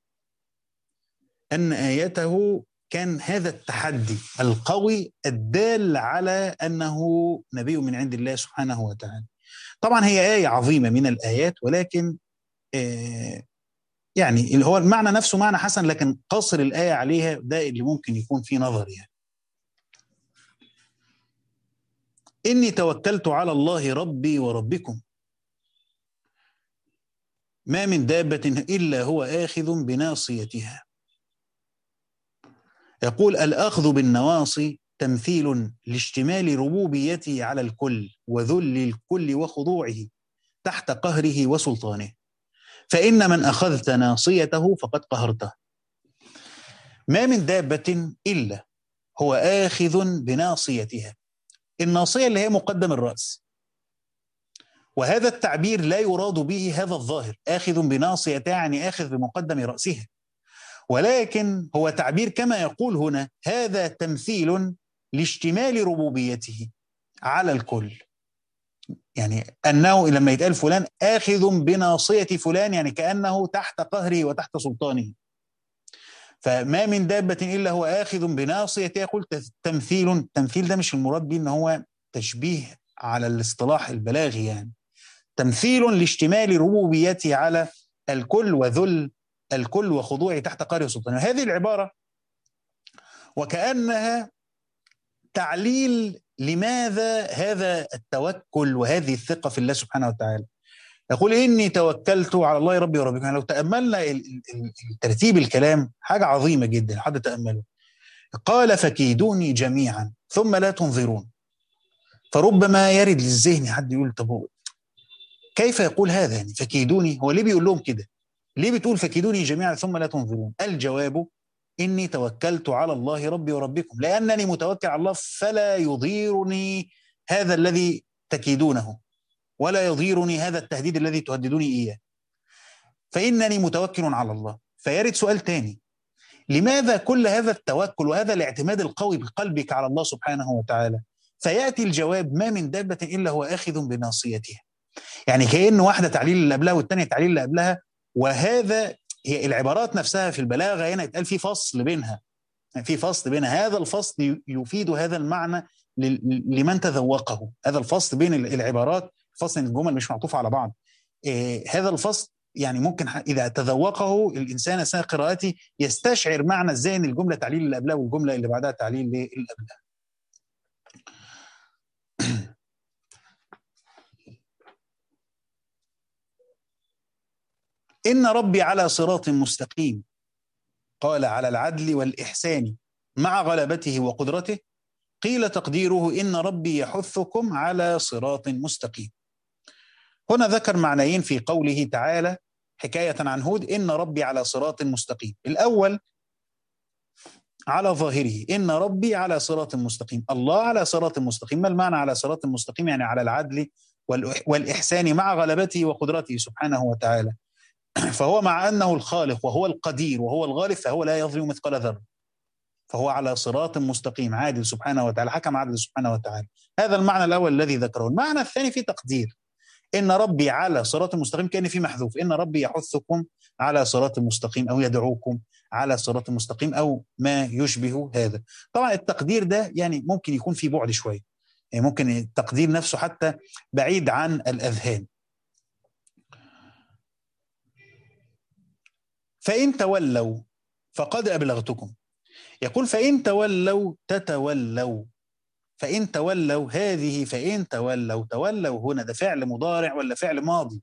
ان ايته كان هذا التحدي القوي الدال على انه نبي من عند الله سبحانه وتعالى. طبعا هي ايه عظيمه من الايات ولكن آه، يعني اللي هو المعنى نفسه معنى حسن لكن قصر الآية عليها ده اللي ممكن يكون فيه نظر يعني إني توكلت على الله ربي وربكم ما من دابة إلا هو آخذ بناصيتها يقول الأخذ بالنواصي تمثيل لاشتمال ربوبيته على الكل وذل الكل وخضوعه تحت قهره وسلطانه فإن من أخذت ناصيته فقد قهرته ما من دابة إلا هو آخذ بناصيتها الناصية اللي هي مقدم الرأس وهذا التعبير لا يراد به هذا الظاهر آخذ بناصيتها يعني آخذ بمقدم رأسها ولكن هو تعبير كما يقول هنا هذا تمثيل لاشتمال ربوبيته على الكل يعني أنه لما يتقال فلان آخذ بناصية فلان يعني كأنه تحت قهره وتحت سلطانه فما من دابة إلا هو آخذ بناصيته يقول تمثيل التمثيل ده مش المراد به إن هو تشبيه على الاصطلاح البلاغي يعني تمثيل لاشتمال ربوبيته على الكل وذل الكل وخضوعه تحت قهر سلطانه هذه العبارة وكأنها تعليل لماذا هذا التوكل وهذه الثقة في الله سبحانه وتعالى يقول إني توكلت على الله ربي وربكم يعني لو تأملنا ترتيب الكلام حاجة عظيمة جدا حد تأمله قال فكيدوني جميعا ثم لا تنظرون فربما يرد للذهن حد يقول طب كيف يقول هذا يعني فكيدوني هو ليه بيقول لهم كده ليه بتقول فكيدوني جميعا ثم لا تنظرون الجواب إني توكلت على الله ربي وربكم لأنني متوكل على الله فلا يضيرني هذا الذي تكيدونه ولا يضيرني هذا التهديد الذي تهددوني إياه فإنني متوكل على الله فيرد سؤال تاني لماذا كل هذا التوكل وهذا الاعتماد القوي بقلبك على الله سبحانه وتعالى فيأتي الجواب ما من دابة إلا هو آخذ بناصيتها يعني كأن واحدة تعليل اللي قبلها والثانية تعليل اللي قبلها وهذا هي العبارات نفسها في البلاغة هنا يتقال في فصل بينها في فصل بينها هذا الفصل يفيد هذا المعنى لمن تذوقه هذا الفصل بين العبارات فصل الجمل مش معطوفة على بعض إيه هذا الفصل يعني ممكن إذا تذوقه الإنسان أثناء قراءته يستشعر معنى إزاي إن الجملة تعليل اللي قبلها والجملة اللي بعدها تعليل اللي قبلها إن ربي على صراط مستقيم قال على العدل والإحسان مع غلبته وقدرته قيل تقديره إن ربي يحثكم على صراط مستقيم هنا ذكر معنيين في قوله تعالى حكاية عن هود إن ربي على صراط مستقيم الأول على ظاهره إن ربي على صراط مستقيم الله على صراط مستقيم ما المعنى على صراط مستقيم يعني على العدل والإحسان مع غلبته وقدرته سبحانه وتعالى فهو مع أنه الخالق وهو القدير وهو الغالب فهو لا يظلم مثقال ذرة فهو على صراط مستقيم عادل سبحانه وتعالى حكم عادل سبحانه وتعالى هذا المعنى الأول الذي ذكره المعنى الثاني في تقدير إن ربي على صراط مستقيم كان في محذوف إن ربي يحثكم على صراط مستقيم أو يدعوكم على صراط مستقيم أو ما يشبه هذا طبعا التقدير ده يعني ممكن يكون في بعد شوية يعني ممكن التقدير نفسه حتى بعيد عن الأذهان فإن تولوا فقد أبلغتكم يقول فإن تولوا تتولوا فإن تولوا هذه فإن تولوا تولوا هنا ده فعل مضارع ولا فعل ماضي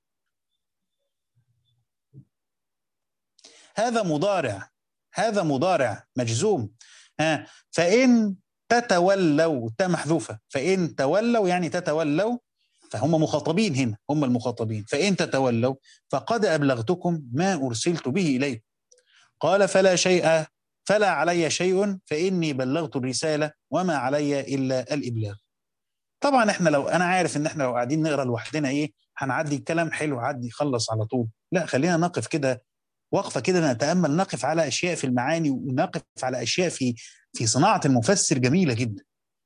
هذا مضارع هذا مضارع مجزوم ها فإن تتولوا تا محذوفة فإن تولوا يعني تتولوا فهم مخاطبين هنا هم المخاطبين فإن تتولوا فقد أبلغتكم ما أرسلت به إليكم قال فلا شيء فلا علي شيء فإني بلغت الرسالة وما علي إلا الإبلاغ طبعا احنا لو انا عارف ان احنا لو قاعدين نقرا لوحدنا ايه هنعدي الكلام حلو عدي يخلص على طول لا خلينا نقف كده وقفه كده نتامل نقف على اشياء في المعاني ونقف على اشياء في في صناعه المفسر جميله جدا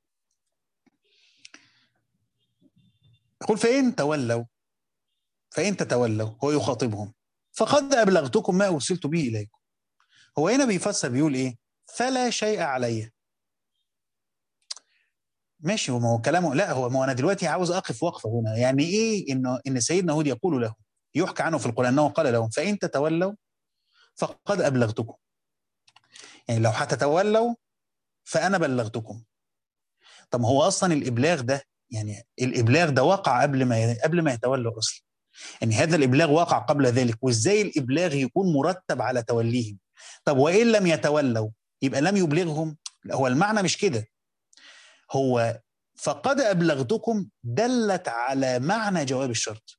يقول فإن تولوا فإن تتولوا هو يخاطبهم فقد أبلغتكم ما أرسلت به إليكم هو هنا بيفسر بيقول إيه فلا شيء علي ماشي هو ما هو كلامه لا هو ما انا دلوقتي عاوز اقف وقفه هنا يعني ايه انه ان سيدنا هود يقول له يحكى عنه في القران انه قال لهم فان تتولوا فقد ابلغتكم يعني لو هتتولوا فانا بلغتكم طب هو اصلا الابلاغ ده يعني الابلاغ ده وقع قبل ما قبل ما يتولوا اصلا يعني هذا الابلاغ وقع قبل ذلك وازاي الابلاغ يكون مرتب على توليهم طب وان لم يتولوا يبقى لم يبلغهم هو المعنى مش كده هو فقد أبلغتكم دلت على معنى جواب الشرط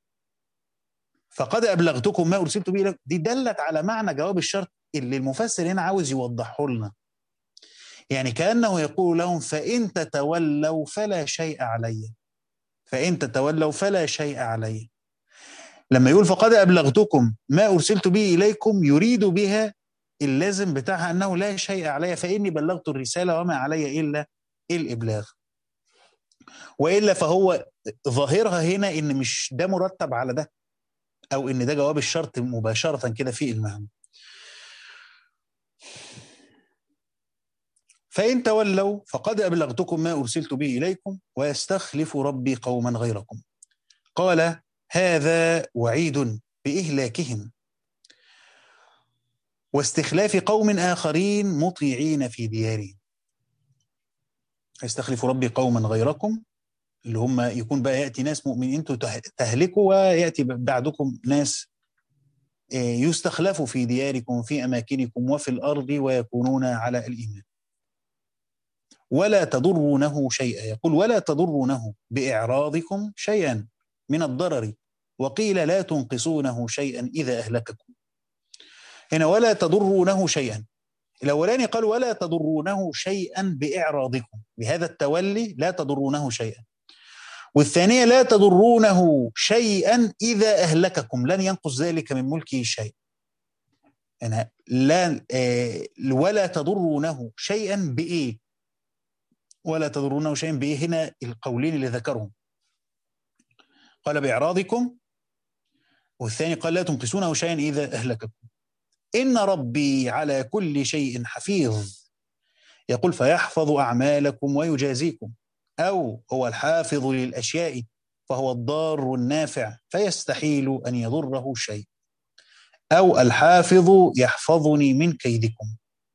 فقد أبلغتكم ما أرسلت به دي دلت على معنى جواب الشرط اللي المفسر هنا عاوز يوضحه لنا يعني كأنه يقول لهم فإن تتولوا فلا شيء علي فإن تتولوا فلا شيء علي لما يقول فقد أبلغتكم ما أرسلت به إليكم يريد بها اللازم بتاعها أنه لا شيء علي فإني بلغت الرسالة وما علي إلا الإبلاغ وإلا فهو ظاهرها هنا إن مش ده مرتب على ده أو إن ده جواب الشرط مباشرة كده في المعنى فإن تولوا فقد أبلغتكم ما أرسلت به إليكم ويستخلف ربي قوما غيركم قال هذا وعيد بإهلاكهم واستخلاف قوم آخرين مطيعين في ديارهم يستخلف ربي قوما غيركم اللي هم يكون بقى يأتي ناس مؤمنين انتوا تهلكوا ويأتي بعدكم ناس يستخلفوا في دياركم في أماكنكم وفي الأرض ويكونون على الإيمان ولا تضرونه شيئا يقول ولا تضرونه بإعراضكم شيئا من الضرر وقيل لا تنقصونه شيئا إذا أهلككم هنا ولا تضرونه شيئا الأولاني قال ولا تضرونه شيئا بإعراضكم بهذا التولي لا تضرونه شيئا والثانية لا تضرونه شيئا إذا أهلككم لن ينقص ذلك من ملكه شيء يعني لا ولا تضرونه شيئا بإيه ولا تضرونه شيئا بإيه هنا القولين اللي ذكرهم قال بإعراضكم والثاني قال لا تنقصونه شيئا إذا أهلككم إن ربي على كل شيء حفيظ يقول فيحفظ أعمالكم ويجازيكم أو هو الحافظ للأشياء فهو الضار النافع فيستحيل أن يضره شيء أو الحافظ يحفظني من كيدكم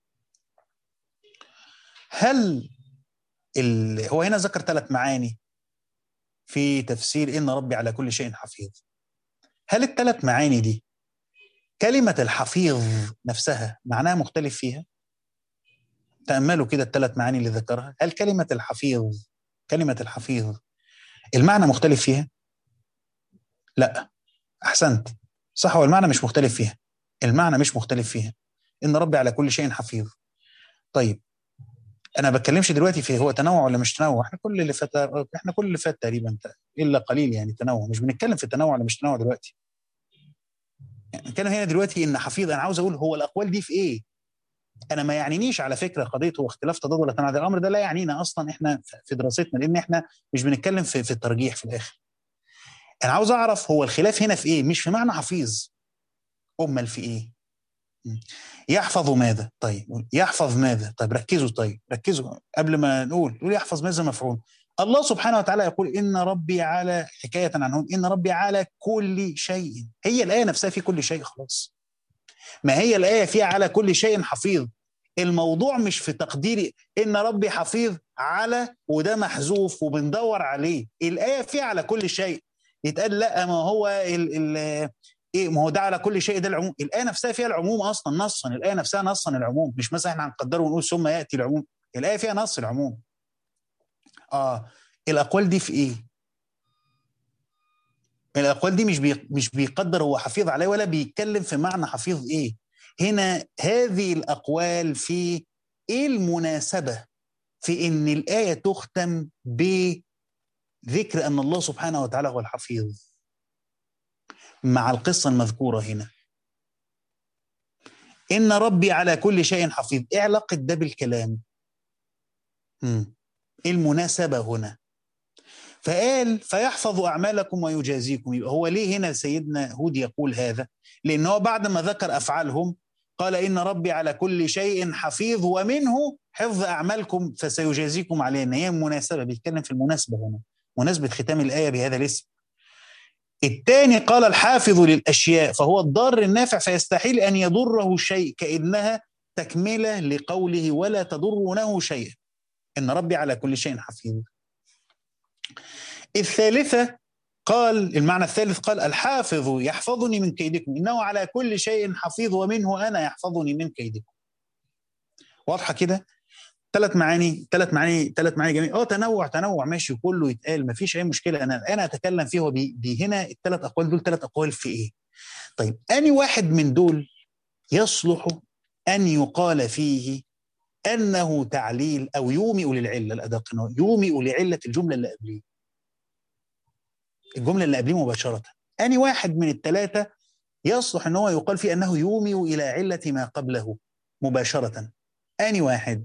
هل ال... هو هنا ذكر ثلاث معاني في تفسير إن ربي على كل شيء حفيظ هل الثلاث معاني دي كلمة الحفيظ نفسها معناها مختلف فيها؟ تأملوا كده الثلاث معاني اللي ذكرها هل كلمة الحفيظ كلمة الحفيظ المعنى مختلف فيها؟ لا أحسنت صح هو المعنى مش مختلف فيها المعنى مش مختلف فيها إن ربي على كل شيء حفيظ طيب انا ما بتكلمش دلوقتي في هو تنوع ولا مش تنوع احنا كل اللي فات احنا كل اللي فات تقريبا الا قليل يعني تنوع مش بنتكلم في التنوع ولا مش تنوع دلوقتي يعني نتكلم هنا دلوقتي ان حفيظ انا عاوز اقول هو الاقوال دي في ايه انا ما يعنينيش على فكره قضيه هو اختلاف تضاد ولا تنوع الامر ده لا يعنينا اصلا احنا في دراستنا لان احنا مش بنتكلم في, في الترجيح في الاخر انا عاوز اعرف هو الخلاف هنا في ايه مش في معنى حفيظ امال في ايه يحفظ ماذا طيب يحفظ ماذا طيب ركزوا طيب ركزوا قبل ما نقول نقول يحفظ ماذا مفعول الله سبحانه وتعالى يقول ان ربي على حكايه عنهم ان ربي على كل شيء هي الايه نفسها في كل شيء خلاص ما هي الايه فيها على كل شيء حفيظ الموضوع مش في تقديري ان ربي حفيظ على وده محذوف وبندور عليه الايه فيها على كل شيء يتقال لا ما هو ال ال ايه ما هو ده على كل شيء ده العموم الايه نفسها فيها العموم اصلا نصا الايه نفسها نصا العموم مش مثلا احنا هنقدره ونقول ثم ياتي العموم الايه فيها نص العموم اه الاقوال دي في ايه الاقوال دي مش بي مش بيقدر هو حفيظ عليه ولا بيتكلم في معنى حفيظ ايه هنا هذه الاقوال في ايه المناسبه في ان الايه تختم بذكر ان الله سبحانه وتعالى هو الحفيظ مع القصة المذكورة هنا إن ربي على كل شيء حفيظ إيه علاقة ده بالكلام مم. إيه المناسبة هنا فقال فيحفظ أعمالكم ويجازيكم يبقى هو ليه هنا سيدنا هود يقول هذا لأن هو بعد ما ذكر أفعالهم قال إن ربي على كل شيء حفيظ ومنه حفظ أعمالكم فسيجازيكم عليه إن هي مناسبة بيتكلم في المناسبة هنا مناسبة ختام الآية بهذا الاسم الثاني قال الحافظ للأشياء فهو الضار النافع فيستحيل أن يضره شيء كأنها تكملة لقوله ولا تضرونه شيء إن ربي على كل شيء حفيظ الثالثة قال المعنى الثالث قال الحافظ يحفظني من كيدكم إنه على كل شيء حفيظ ومنه أنا يحفظني من كيدكم واضحة كده ثلاث معاني ثلاث معاني ثلاث معاني جميل اه تنوع تنوع ماشي كله يتقال ما فيش اي مشكله انا انا اتكلم فيه هو بي, بي هنا الثلاث اقوال دول ثلاث اقوال في ايه طيب اني واحد من دول يصلح ان يقال فيه انه تعليل او يومئ للعله الادق يومئ لعله الجمله اللي قبليه الجمله اللي قبليه مباشره اني واحد من الثلاثه يصلح ان هو يقال فيه انه يومئ الى عله ما قبله مباشره اني واحد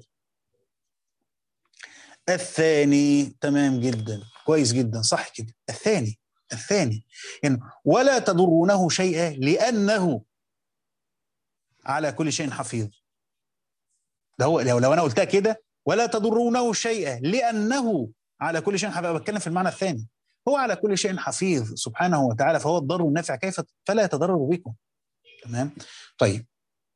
الثاني تمام جدا كويس جدا صح كده الثاني الثاني يعني ولا تضرونه شيئا لانه على كل شيء حفيظ ده هو لو, لو انا قلتها كده ولا تضرونه شيئا لانه على كل شيء حفيظ بتكلم في المعنى الثاني هو على كل شيء حفيظ سبحانه وتعالى فهو الضر النافع كيف فلا يتضرر بكم تمام طيب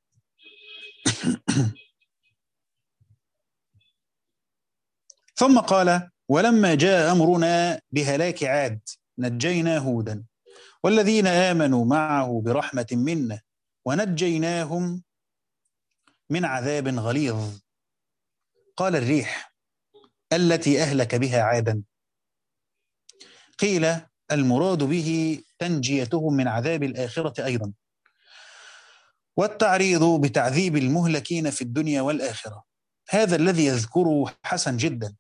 ثم قال ولما جاء امرنا بهلاك عاد نجينا هودا والذين امنوا معه برحمه منا ونجيناهم من عذاب غليظ قال الريح التي اهلك بها عادا قيل المراد به تنجيتهم من عذاب الاخره ايضا والتعريض بتعذيب المهلكين في الدنيا والاخره هذا الذي يذكره حسن جدا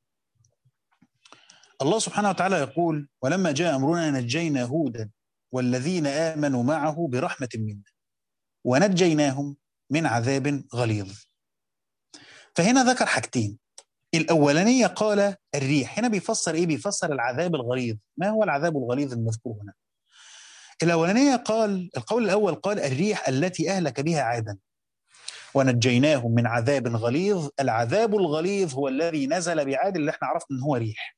الله سبحانه وتعالى يقول ولما جاء امرنا نجينا هودا والذين امنوا معه برحمه منا ونجيناهم من عذاب غليظ فهنا ذكر حاجتين الاولانيه قال الريح هنا بيفسر ايه بيفسر العذاب الغليظ ما هو العذاب الغليظ المذكور هنا الاولانيه قال القول الاول قال الريح التي اهلك بها عادا ونجيناهم من عذاب غليظ العذاب الغليظ هو الذي نزل بعاد اللي احنا عرفنا ان هو ريح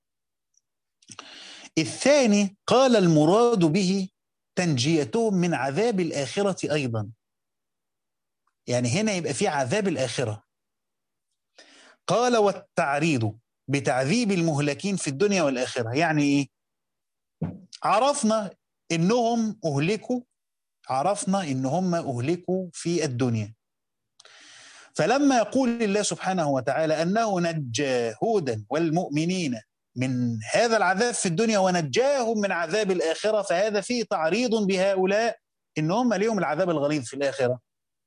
الثاني قال المراد به تنجيتهم من عذاب الآخرة أيضا يعني هنا يبقى في عذاب الآخرة قال والتعريض بتعذيب المهلكين في الدنيا والآخرة يعني إيه عرفنا إنهم أهلكوا عرفنا إن هم أهلكوا في الدنيا فلما يقول الله سبحانه وتعالى أنه نجى هودا والمؤمنين من هذا العذاب في الدنيا ونجاهم من عذاب الآخرة فهذا فيه تعريض بهؤلاء إن هم ليهم العذاب الغليظ في الآخرة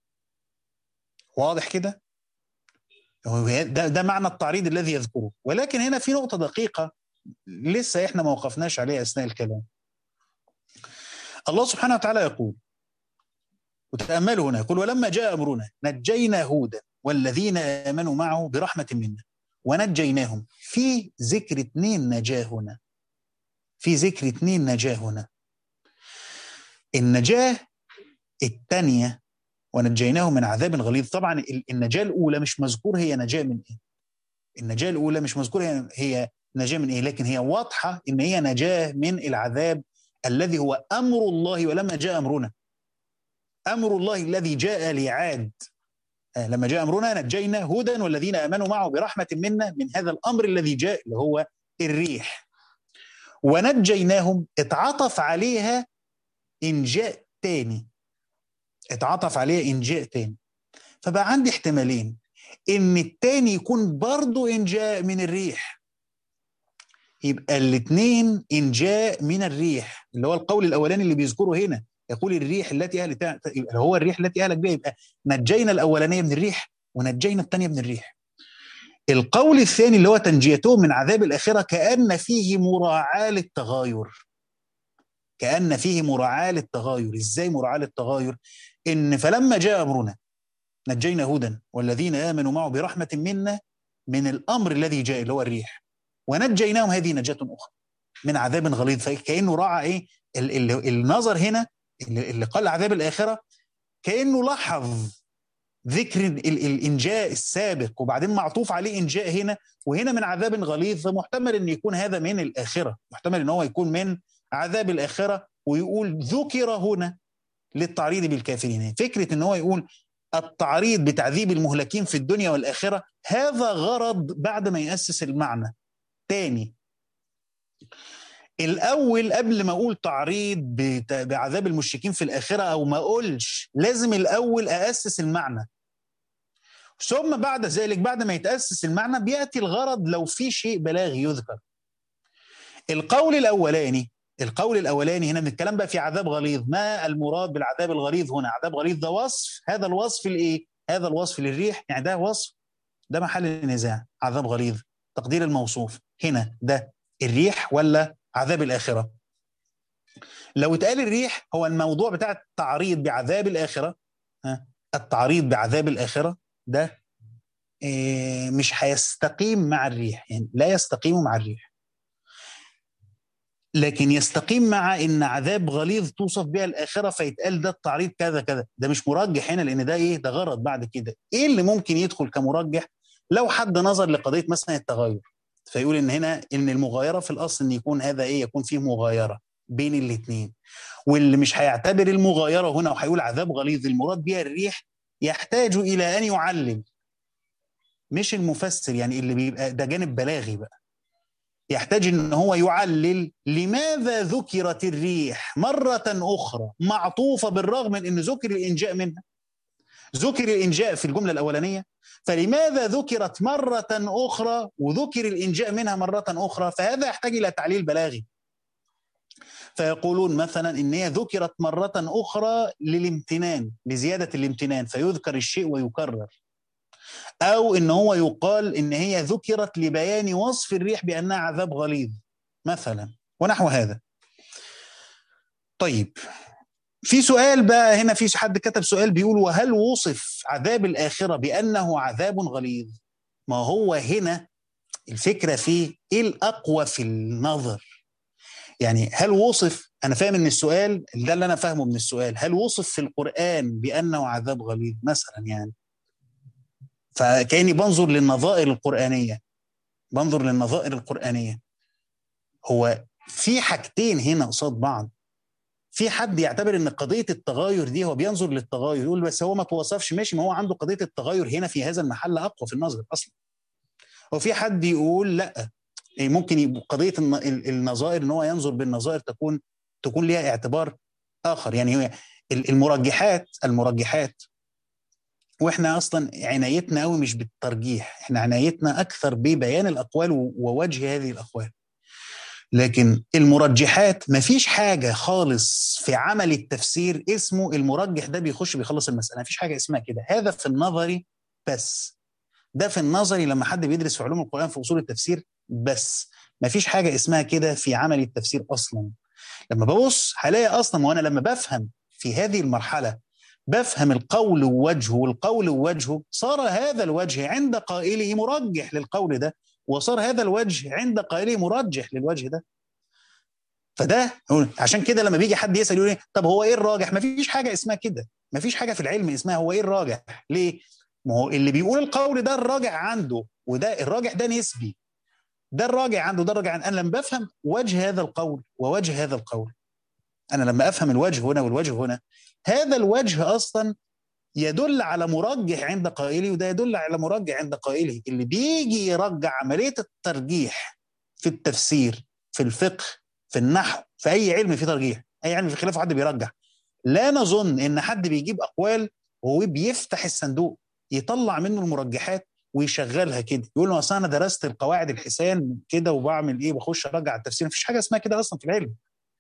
واضح كده ده, ده معنى التعريض الذي يذكره ولكن هنا في نقطة دقيقة لسه احنا ما وقفناش عليها أثناء الكلام الله سبحانه وتعالى يقول وتأملوا هنا يقول ولما جاء أمرنا نجينا هودا والذين آمنوا معه برحمة منا ونجيناهم في ذكر اثنين نجاه هنا في ذكر اثنين نجاه هنا النجاة الثانية ونجيناهم من عذاب غليظ طبعا النجاة الأولى مش مذكور هي نجاة من إيه النجاة الأولى مش مذكور هي, هي نجاة من إيه لكن هي واضحة إن هي نجاة من العذاب الذي هو أمر الله ولما جاء أمرنا أمر الله الذي جاء لعاد لما جاء امرنا نجينا هودا والذين امنوا معه برحمه منا من هذا الامر الذي جاء اللي هو الريح ونجيناهم اتعطف عليها انجاء تاني اتعطف عليها انجاء تاني فبقى عندي احتمالين ان التاني يكون برضو انجاء من الريح يبقى الاثنين انجاء من الريح اللي هو القول الاولاني اللي بيذكره هنا يقول الريح التي اهلك هو الريح التي اهلك بها يبقى نجينا الاولانيه من الريح ونجينا الثانيه من الريح. القول الثاني اللي هو تنجيتهم من عذاب الاخره كان فيه مراعاه للتغاير. كان فيه مراعاه للتغاير، ازاي مراعاه للتغاير؟ ان فلما جاء امرنا نجينا هودا والذين امنوا معه برحمه منا من الامر الذي جاء اللي هو الريح ونجيناهم هذه نجاه اخرى من عذاب غليظ فكانه راعى ايه النظر هنا اللي قال عذاب الآخرة كأنه لاحظ ذكر الإنجاء السابق وبعدين معطوف عليه إنجاء هنا وهنا من عذاب غليظ فمحتمل أن يكون هذا من الآخرة محتمل أن هو يكون من عذاب الآخرة ويقول ذكر هنا للتعريض بالكافرين فكرة أن هو يقول التعريض بتعذيب المهلكين في الدنيا والآخرة هذا غرض بعد ما يأسس المعنى تاني الاول قبل ما اقول تعريض بعذاب المشركين في الاخره او ما اقولش لازم الاول اسس المعنى ثم بعد ذلك بعد ما يتأسس المعنى بيأتي الغرض لو في شيء بلاغي يذكر القول الأولاني القول الأولاني هنا بنتكلم بقى في عذاب غليظ ما المراد بالعذاب الغليظ هنا عذاب غليظ ده وصف هذا الوصف الإيه هذا الوصف للريح يعني ده وصف ده محل النزاع عذاب غليظ تقدير الموصوف هنا ده الريح ولا عذاب الآخرة لو اتقال الريح هو الموضوع بتاع التعريض بعذاب الآخرة ها التعريض بعذاب الآخرة ده إيه مش هيستقيم مع الريح يعني لا يستقيم مع الريح لكن يستقيم مع ان عذاب غليظ توصف بها الاخره فيتقال ده التعريض كذا كذا ده مش مرجح هنا لان ده ايه ده غرض بعد كده ايه اللي ممكن يدخل كمرجح لو حد نظر لقضيه مثلا التغير فيقول ان هنا ان المغايره في الاصل ان يكون هذا ايه يكون فيه مغايره بين الاثنين واللي مش هيعتبر المغايره هنا وهيقول عذاب غليظ المراد بها الريح يحتاج الى ان يعلل مش المفسر يعني اللي بيبقى ده جانب بلاغي بقى يحتاج ان هو يعلل لماذا ذكرت الريح مره اخرى معطوفه بالرغم من ان ذكر الانجاء منها ذكر الانجاء في الجمله الاولانيه فلماذا ذكرت مره اخرى وذكر الانجاء منها مره اخرى فهذا يحتاج الى تعليل بلاغي فيقولون مثلا ان هي ذكرت مره اخرى للامتنان لزياده الامتنان فيذكر الشيء ويكرر او ان هو يقال ان هي ذكرت لبيان وصف الريح بانها عذاب غليظ مثلا ونحو هذا طيب في سؤال بقى هنا في حد كتب سؤال بيقول وهل وصف عذاب الاخره بانه عذاب غليظ ما هو هنا الفكره في ايه الاقوى في النظر يعني هل وصف انا فاهم ان السؤال ده اللي انا فاهمه من السؤال هل وصف في القران بانه عذاب غليظ مثلا يعني فكاني بنظر للنظائر القرانيه بنظر للنظائر القرانيه هو في حاجتين هنا قصاد بعض في حد يعتبر ان قضيه التغير دي هو بينظر للتغير يقول بس هو ما توصفش ماشي ما هو عنده قضيه التغير هنا في هذا المحل اقوى في النظر اصلا وفي حد يقول لا ممكن يبقى قضيه النظائر ان هو ينظر بالنظائر تكون تكون ليها اعتبار اخر يعني هي المرجحات المرجحات واحنا اصلا عنايتنا قوي مش بالترجيح احنا عنايتنا اكثر ببيان الاقوال ووجه هذه الاقوال لكن المرجحات مفيش حاجة خالص في عمل التفسير اسمه المرجح ده بيخش بيخلص المسألة مفيش حاجة اسمها كده هذا في النظري بس ده في النظري لما حد بيدرس في علوم القرآن في أصول التفسير بس مفيش حاجة اسمها كده في عمل التفسير أصلا لما ببص هلاقي أصلا وأنا لما بفهم في هذه المرحلة بفهم القول ووجهه والقول ووجهه صار هذا الوجه عند قائله مرجح للقول ده وصار هذا الوجه عند قائله مرجح للوجه ده فده عشان كده لما بيجي حد يسال يقول طب هو ايه الراجح ما فيش حاجه اسمها كده ما فيش حاجه في العلم اسمها هو ايه الراجح ليه ما هو اللي بيقول القول ده الراجع عنده وده الراجح ده نسبي ده الراجع عنده ده الراجع عنده انا لما بفهم وجه هذا القول ووجه هذا القول انا لما افهم الوجه هنا والوجه هنا هذا الوجه اصلا يدل على مرجح عند قائله وده يدل على مرجح عند قائله اللي بيجي يرجع عمليه الترجيح في التفسير في الفقه في النحو في اي علم في ترجيح اي علم في خلاف حد بيرجح لا نظن ان حد بيجيب اقوال وهو بيفتح الصندوق يطلع منه المرجحات ويشغلها كده يقول له اصل انا درست القواعد الحسان كده وبعمل ايه بخش ارجع التفسير مفيش حاجه اسمها كده اصلا في العلم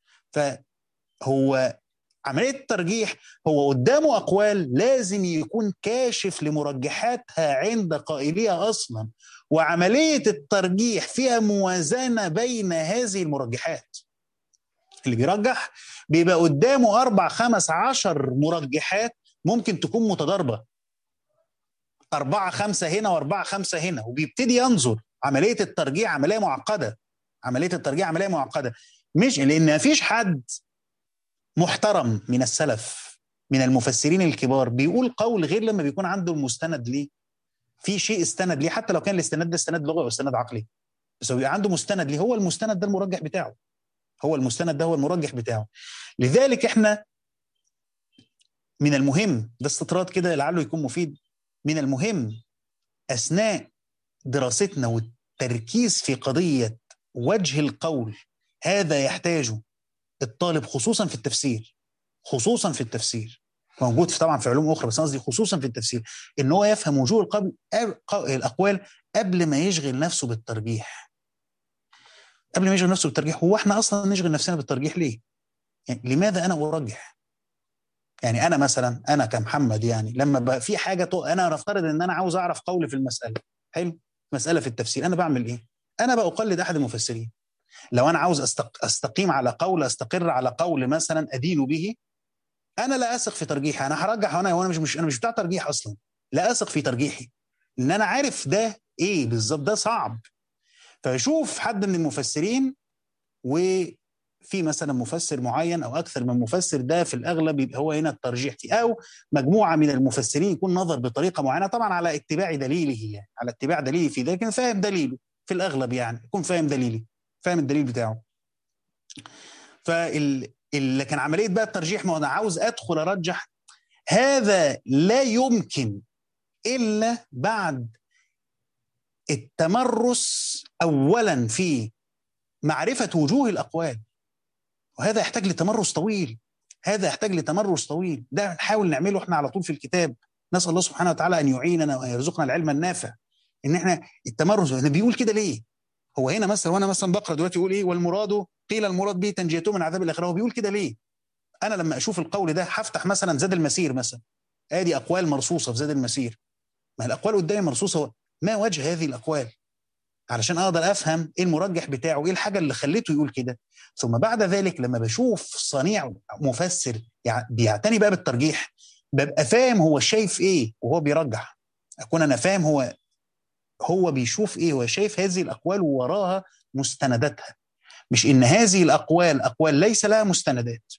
فهو عمليه الترجيح هو قدامه اقوال لازم يكون كاشف لمرجحاتها عند قائليها اصلا وعمليه الترجيح فيها موازنه بين هذه المرجحات اللي بيرجح بيبقى قدامه أربع خمس عشر مرجحات ممكن تكون متضاربة أربعة خمسة هنا وأربعة خمسة هنا وبيبتدي ينظر عملية الترجيع عملية معقدة عملية الترجيع عملية معقدة مش لأن مفيش حد محترم من السلف من المفسرين الكبار بيقول قول غير لما بيكون عنده المستند ليه في شيء استند ليه حتى لو كان الاستناد ده استناد لغوي او استناد عقلي بس هو بيبقى عنده مستند ليه هو المستند ده المرجح بتاعه هو المستند ده هو المرجح بتاعه لذلك احنا من المهم ده استطراد كده لعله يكون مفيد من المهم اثناء دراستنا والتركيز في قضيه وجه القول هذا يحتاجه الطالب خصوصا في التفسير خصوصا في التفسير موجود في طبعا في علوم اخرى بس قصدي خصوصا في التفسير ان هو يفهم وجوه القبل الاقوال قبل ما يشغل نفسه بالترجيح قبل ما يشغل نفسه بالترجيح هو احنا اصلا نشغل نفسنا بالترجيح ليه؟ يعني لماذا انا ارجح؟ يعني انا مثلا انا كمحمد يعني لما بقى في حاجه تو انا نفترض ان انا عاوز اعرف قول في المساله حلو مساله في التفسير انا بعمل ايه؟ انا بقلد احد المفسرين لو انا عاوز أستق... استقيم على قول استقر على قول مثلا ادين به انا لا اثق في ترجيحي انا هرجح وانا وانا مش مش انا مش بتاع ترجيح اصلا لا اثق في ترجيحي ان انا عارف ده ايه بالظبط ده صعب فشوف حد من المفسرين وفي مثلا مفسر معين او اكثر من مفسر ده في الاغلب يبقى هو هنا الترجيح فيه او مجموعه من المفسرين يكون نظر بطريقه معينه طبعا على اتباع دليله يعني على اتباع دليله في ذلك فاهم دليله في الاغلب يعني يكون فاهم دليلي فاهم الدليل بتاعه فال لكن عمليه بقى الترجيح ما انا عاوز ادخل ارجح هذا لا يمكن الا بعد التمرس اولا في معرفه وجوه الاقوال وهذا يحتاج لتمرس طويل هذا يحتاج لتمرس طويل ده نحاول نعمله احنا على طول في الكتاب نسال الله سبحانه وتعالى ان يعيننا وان يرزقنا العلم النافع ان احنا التمرس هنا بيقول كده ليه هو هنا مثلا وانا مثلا بقرا دلوقتي يقول ايه والمراد قيل المراد به تنجيته من عذاب الاخره هو بيقول كده ليه انا لما اشوف القول ده هفتح مثلا زاد المسير مثلا ادي اقوال مرصوصه في زاد المسير ما الاقوال قدامي مرصوصه ما وجه هذه الاقوال علشان اقدر افهم ايه المرجح بتاعه ايه الحاجه اللي خليته يقول كده ثم بعد ذلك لما بشوف صنيع مفسر بيعتني بقى بالترجيح ببقى فاهم هو شايف ايه وهو بيرجح اكون انا فاهم هو هو بيشوف ايه هو شايف هذه الاقوال ووراها مستنداتها مش ان هذه الاقوال اقوال ليس لها مستندات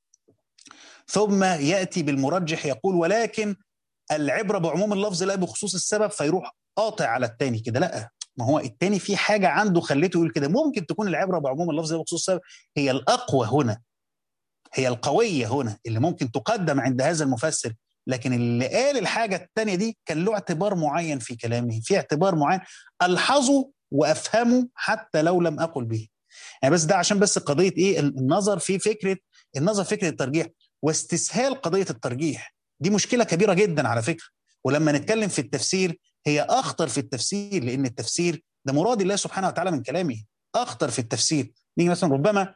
ثم ياتي بالمرجح يقول ولكن العبره بعموم اللفظ لا بخصوص السبب فيروح قاطع على الثاني كده لا ما هو الثاني في حاجه عنده خليته يقول كده ممكن تكون العبره بعموم اللفظ لا بخصوص السبب هي الاقوى هنا هي القويه هنا اللي ممكن تقدم عند هذا المفسر لكن اللي قال الحاجه الثانيه دي كان له اعتبار معين في كلامه في اعتبار معين الحظه وافهمه حتى لو لم اقل به يعني بس ده عشان بس قضيه ايه النظر في فكره النظر فكره الترجيح واستسهال قضيه الترجيح دي مشكله كبيره جدا على فكره ولما نتكلم في التفسير هي اخطر في التفسير لان التفسير ده مراد الله سبحانه وتعالى من كلامه اخطر في التفسير نيجي مثلا ربما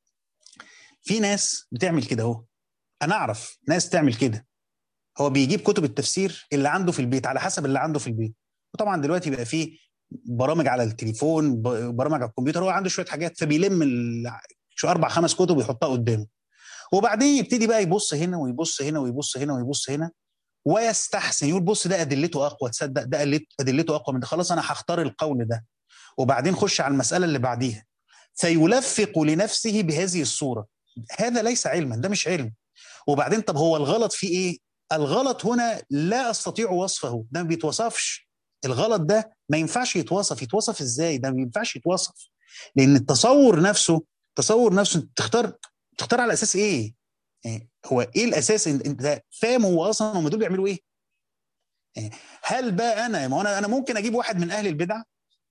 في ناس بتعمل كده اهو انا اعرف ناس تعمل كده هو بيجيب كتب التفسير اللي عنده في البيت على حسب اللي عنده في البيت وطبعا دلوقتي بقى فيه برامج على التليفون برامج على الكمبيوتر هو عنده شويه حاجات فبيلم شو اربع خمس كتب ويحطها قدامه وبعدين يبتدي بقى يبص هنا ويبص هنا ويبص هنا ويبص هنا ويستحسن يقول بص ده ادلته اقوى تصدق ده ادلته اقوى من ده خلاص انا هختار القول ده وبعدين خش على المساله اللي بعديها فيلفق لنفسه بهذه الصوره هذا ليس علما ده مش علم وبعدين طب هو الغلط فيه ايه الغلط هنا لا استطيع وصفه ده ما بيتوصفش الغلط ده ما ينفعش يتوصف يتوصف ازاي ده ما ينفعش يتوصف لان التصور نفسه تصور نفسه تختار تختار على اساس ايه يعني هو ايه الاساس انت فاهم هو اصلا هم دول بيعملوا ايه يعني هل بقى انا ما انا انا ممكن اجيب واحد من اهل البدع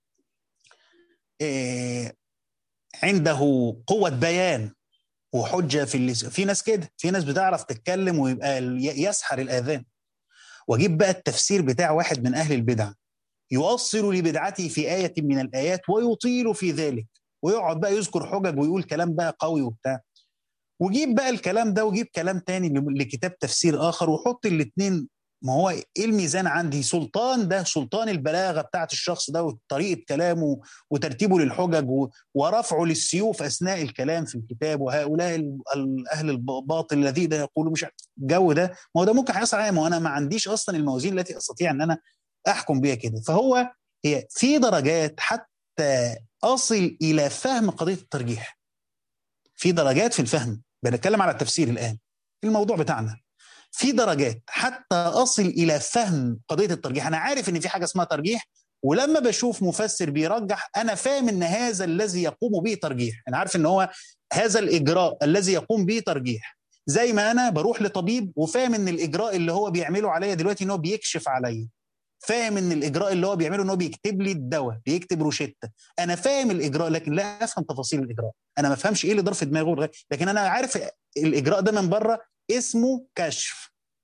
إيه عنده قوه بيان وحجه في اللي في ناس كده في ناس بتعرف تتكلم ويبقى يسحر الاذان واجيب بقى التفسير بتاع واحد من اهل البدع يؤصل لبدعته في آية من الآيات ويطيل في ذلك ويقعد بقى يذكر حجج ويقول كلام بقى قوي وبتاع وجيب بقى الكلام ده وجيب كلام تاني لكتاب تفسير آخر وحط الاثنين ما هو ايه الميزان عندي سلطان ده سلطان البلاغه بتاعت الشخص ده وطريقه كلامه وترتيبه للحجج ورفعه للسيوف اثناء الكلام في الكتاب وهؤلاء اهل الباطل الذي ده يقولوا مش الجو ده ما هو ده ممكن هيحصل عليا ما هو انا ما عنديش اصلا الموازين التي استطيع ان انا احكم بيها كده فهو هي في درجات حتى اصل الى فهم قضيه الترجيح في درجات في الفهم بنتكلم على التفسير الان الموضوع بتاعنا في درجات حتى اصل الى فهم قضيه الترجيح انا عارف ان في حاجه اسمها ترجيح ولما بشوف مفسر بيرجح انا فاهم ان هذا الذي يقوم به ترجيح انا عارف ان هو هذا الاجراء الذي يقوم به ترجيح زي ما انا بروح لطبيب وفاهم ان الاجراء اللي هو بيعمله عليا دلوقتي ان هو بيكشف عليا فاهم ان الاجراء اللي هو بيعمله ان هو بيكتب لي الدواء بيكتب روشته انا فاهم الاجراء لكن لا افهم تفاصيل الاجراء انا ما افهمش ايه اللي دار في دماغه لكن انا عارف الاجراء ده من بره اسمه كشف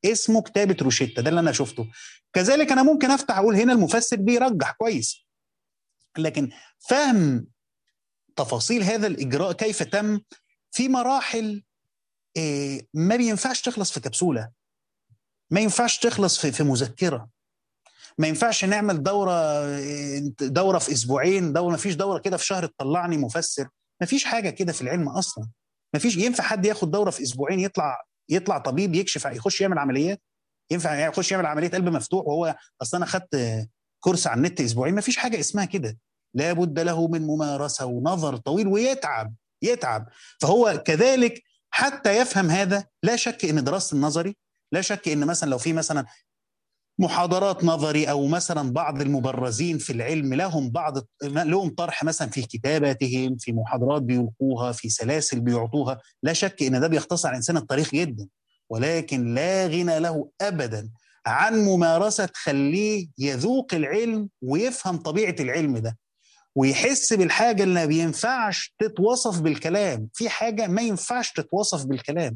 اسمه كتابه روشيتا ده اللي انا شفته كذلك انا ممكن افتح اقول هنا المفسر بيرجح كويس لكن فهم تفاصيل هذا الاجراء كيف تم في مراحل إيه ما بينفعش تخلص في كبسوله ما ينفعش تخلص في, في مذكره ما ينفعش نعمل دوره دوره في اسبوعين دوره ما فيش دوره كده في شهر تطلعني مفسر ما فيش حاجه كده في العلم اصلا ما فيش ينفع حد ياخد دوره في اسبوعين يطلع يطلع طبيب يكشف يخش يعمل عمليات ينفع يخش يعمل عمليه قلب مفتوح وهو اصل انا خدت كورس على النت اسبوعين ما فيش حاجه اسمها كده لابد له من ممارسه ونظر طويل ويتعب يتعب فهو كذلك حتى يفهم هذا لا شك ان دراسه النظري لا شك ان مثلا لو في مثلا محاضرات نظري او مثلا بعض المبرزين في العلم لهم بعض لهم طرح مثلا في كتاباتهم في محاضرات بيلقوها في سلاسل بيعطوها لا شك ان ده بيختصر على الانسان التاريخ جدا ولكن لا غنى له ابدا عن ممارسه تخليه يذوق العلم ويفهم طبيعه العلم ده ويحس بالحاجه اللي ما بينفعش تتوصف بالكلام في حاجه ما ينفعش تتوصف بالكلام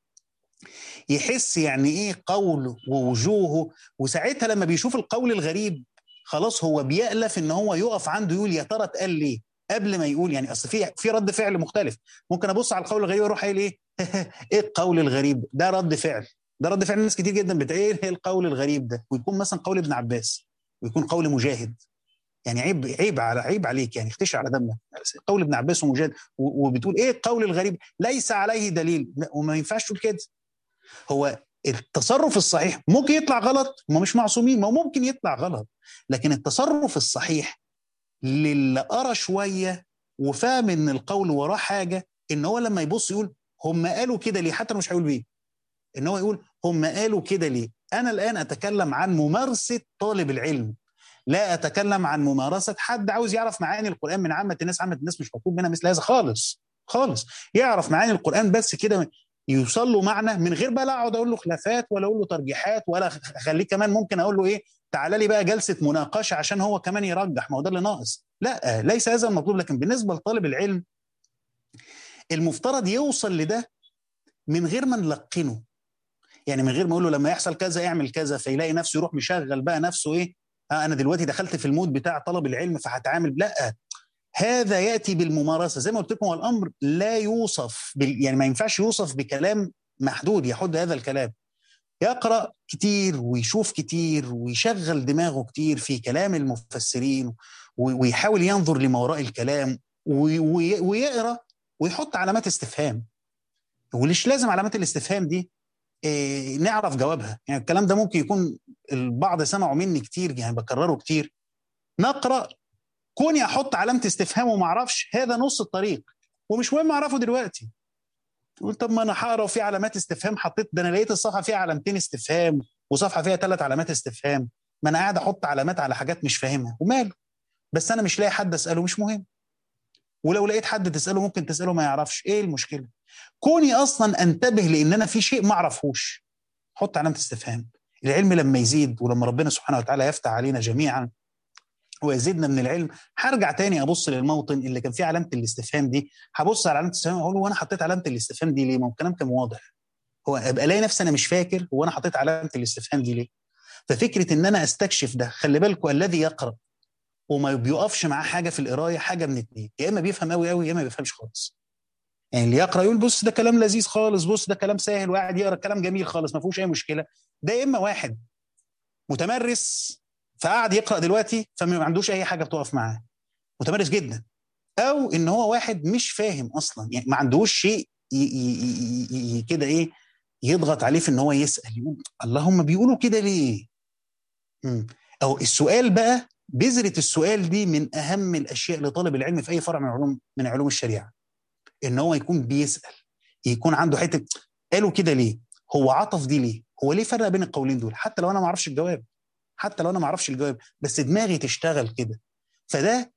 يحس يعني ايه قوله ووجوهه وساعتها لما بيشوف القول الغريب خلاص هو بيألف ان هو يقف عنده يقول يا ترى اتقال ليه قبل ما يقول يعني اصل في في رد فعل مختلف ممكن ابص على القول الغريب واروح قايل ايه ايه القول الغريب ده رد فعل ده رد فعل ناس كتير جدا بتقول ايه القول الغريب ده ويكون مثلا قول ابن عباس ويكون قول مجاهد يعني عيب عيب على عيب عليك يعني اختشى على دمك قول ابن عباس ومجاهد وبتقول ايه القول الغريب ليس عليه دليل وما ينفعش تقول كده هو التصرف الصحيح ممكن يطلع غلط ما مش معصومين ما ممكن يطلع غلط لكن التصرف الصحيح للي قرا شويه وفاهم ان القول وراه حاجه ان هو لما يبص يقول هم قالوا كده ليه حتى مش هيقول بيه ان هو يقول هم قالوا كده ليه انا الان اتكلم عن ممارسه طالب العلم لا اتكلم عن ممارسه حد عاوز يعرف معاني القران من عامه الناس عامه الناس مش مطلوب منها مثل هذا خالص خالص يعرف معاني القران بس كده يوصل له معنى من غير بقى لا اقعد اقول له خلافات ولا اقول له ترجيحات ولا اخليه كمان ممكن اقول له ايه تعالى لي بقى جلسه مناقشه عشان هو كمان يرجح ما هو ده اللي ناقص لا ليس هذا المطلوب لكن بالنسبه لطالب العلم المفترض يوصل لده من غير ما نلقنه يعني من غير ما اقول له لما يحصل كذا اعمل كذا فيلاقي نفسه يروح مشغل بقى نفسه ايه آه انا دلوقتي دخلت في المود بتاع طلب العلم فهتعامل لا هذا ياتي بالممارسه زي ما قلت لكم الامر لا يوصف بال... يعني ما ينفعش يوصف بكلام محدود يحد هذا الكلام يقرا كتير ويشوف كتير ويشغل دماغه كتير في كلام المفسرين ويحاول ينظر لما وراء الكلام وي... ويقرا ويحط علامات استفهام وليش لازم علامات الاستفهام دي إيه نعرف جوابها يعني الكلام ده ممكن يكون البعض سمعوا مني كتير يعني بكرره كتير نقرا كوني احط علامه استفهام وما اعرفش هذا نص الطريق ومش مهم اعرفه دلوقتي تقول طب ما انا هقرا وفي علامات استفهام حطيت ده انا لقيت الصفحه فيها علامتين استفهام وصفحه فيها ثلاث علامات استفهام ما انا قاعد احط علامات على حاجات مش فاهمها وماله بس انا مش لاقي حد اساله مش مهم ولو لقيت حد تساله ممكن تساله ما يعرفش ايه المشكله كوني اصلا انتبه لان انا في شيء ما اعرفهوش حط علامه استفهام العلم لما يزيد ولما ربنا سبحانه وتعالى يفتح علينا جميعا ويزيدنا من العلم هرجع تاني ابص للموطن اللي كان فيه علامه الاستفهام دي هبص على علامه الاستفهام اقول وانا حطيت علامه الاستفهام دي ليه؟ ما هو الكلام كان واضح هو ابقى الاقي نفسي انا مش فاكر هو انا حطيت علامه الاستفهام دي ليه؟ ففكره ان انا استكشف ده خلي بالكم الذي يقرا وما بيقفش معاه حاجه في القرايه حاجه من اتنين يا اما بيفهم قوي قوي يا اما ما بيفهمش خالص يعني اللي يقرا يقول بص ده كلام لذيذ خالص بص ده كلام سهل وقاعد يقرا كلام جميل خالص ما فيهوش اي مشكله ده يا اما واحد متمرس فقعد يقرا دلوقتي فما عندوش اي حاجه بتقف معاه متمرس جدا او ان هو واحد مش فاهم اصلا يعني ما عندوش شيء كده ايه يضغط عليه في ان هو يسال يقول اللهم بيقولوا كده ليه مم. او السؤال بقى بذره السؤال دي من اهم الاشياء لطالب العلم في اي فرع من علوم من علوم الشريعه ان هو يكون بيسال يكون عنده حته قالوا كده ليه هو عطف دي ليه هو ليه فرق بين القولين دول حتى لو انا ما اعرفش الجواب حتى لو انا ما اعرفش الجواب بس دماغي تشتغل كده فده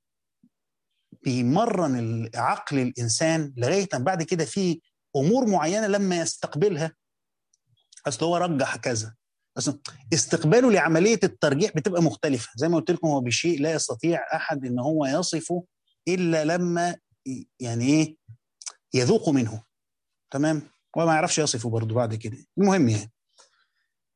بيمرن عقل الانسان لغايه ما بعد كده في امور معينه لما يستقبلها اصل هو رجح كذا اصل استقباله لعمليه الترجيح بتبقى مختلفه زي ما قلت لكم هو بشيء لا يستطيع احد ان هو يصفه الا لما يعني ايه يذوق منه تمام وما يعرفش يصفه برضه بعد كده المهم يعني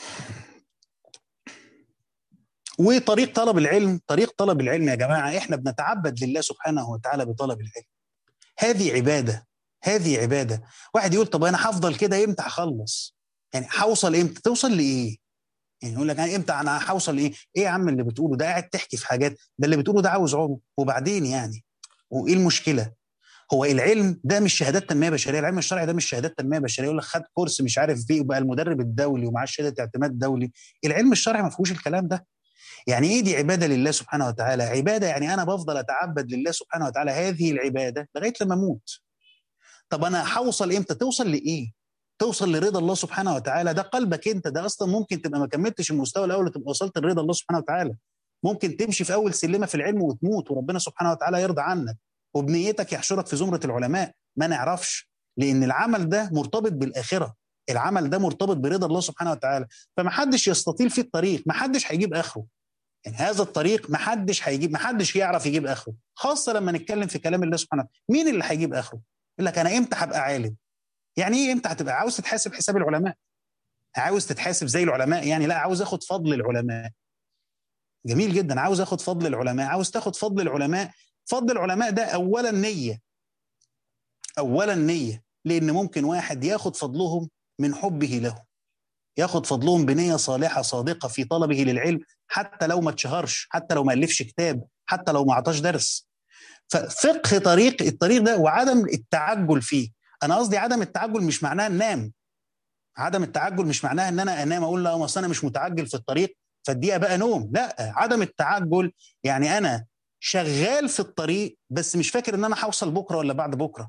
وطريق طلب العلم طريق طلب العلم يا جماعة إحنا بنتعبد لله سبحانه وتعالى بطلب العلم هذه عبادة هذه عبادة واحد يقول طب أنا هفضل كده إمتى هخلص يعني هوصل إمتى توصل لإيه يعني يقول لك يعني امتى انا هوصل لايه؟ ايه يا عم اللي بتقوله ده قاعد تحكي في حاجات ده اللي بتقوله ده عاوز عمر وبعدين يعني وايه المشكله؟ هو العلم ده مش شهادات تنميه بشريه، العلم الشرعي ده مش شهادات تنميه بشريه يقول لك خد كورس مش عارف فيه وبقى المدرب الدولي ومعاه شهاده اعتماد دولي، العلم الشرعي ما فيهوش الكلام ده. يعني ايه دي عباده لله سبحانه وتعالى؟ عباده يعني انا بفضل اتعبد لله سبحانه وتعالى هذه العباده لغايه لما اموت. طب انا هوصل امتى؟ توصل لايه؟ توصل لرضا الله سبحانه وتعالى ده قلبك انت ده اصلا ممكن تبقى ما كملتش المستوى الاول وتبقى وصلت لرضا الله سبحانه وتعالى ممكن تمشي في اول سلمه في العلم وتموت وربنا سبحانه وتعالى يرضى عنك وبنيتك يحشرك في زمره العلماء ما نعرفش لان العمل ده مرتبط بالاخره العمل ده مرتبط برضا الله سبحانه وتعالى فما حدش يستطيل فيه الطريق ما حدش هيجيب اخره يعني هذا الطريق ما حدش هيجيب ما حدش يعرف يجيب اخره خاصه لما نتكلم في كلام الله سبحانه وتعالى مين اللي هيجيب اخره يقول لك انا امتى هبقى عالم يعني ايه امتى هتبقى عاوز تتحاسب حساب العلماء عاوز تتحاسب زي العلماء يعني لا عاوز اخد فضل العلماء جميل جدا عاوز اخد فضل العلماء عاوز تاخد فضل العلماء فضل العلماء ده اولا نيه اولا نيه لان ممكن واحد ياخد فضلهم من حبه له ياخد فضلهم بنيه صالحه صادقه في طلبه للعلم حتى لو ما اتشهرش حتى لو ما الفش كتاب حتى لو ما اعطاش درس ففقه طريق الطريق ده وعدم التعجل فيه انا قصدي عدم التعجل مش معناها ننام عدم التعجل مش معناها ان انا انام اقول لا اصل انا مش متعجل في الطريق فاديها بقى نوم لا عدم التعجل يعني انا شغال في الطريق بس مش فاكر ان انا هوصل بكره ولا بعد بكره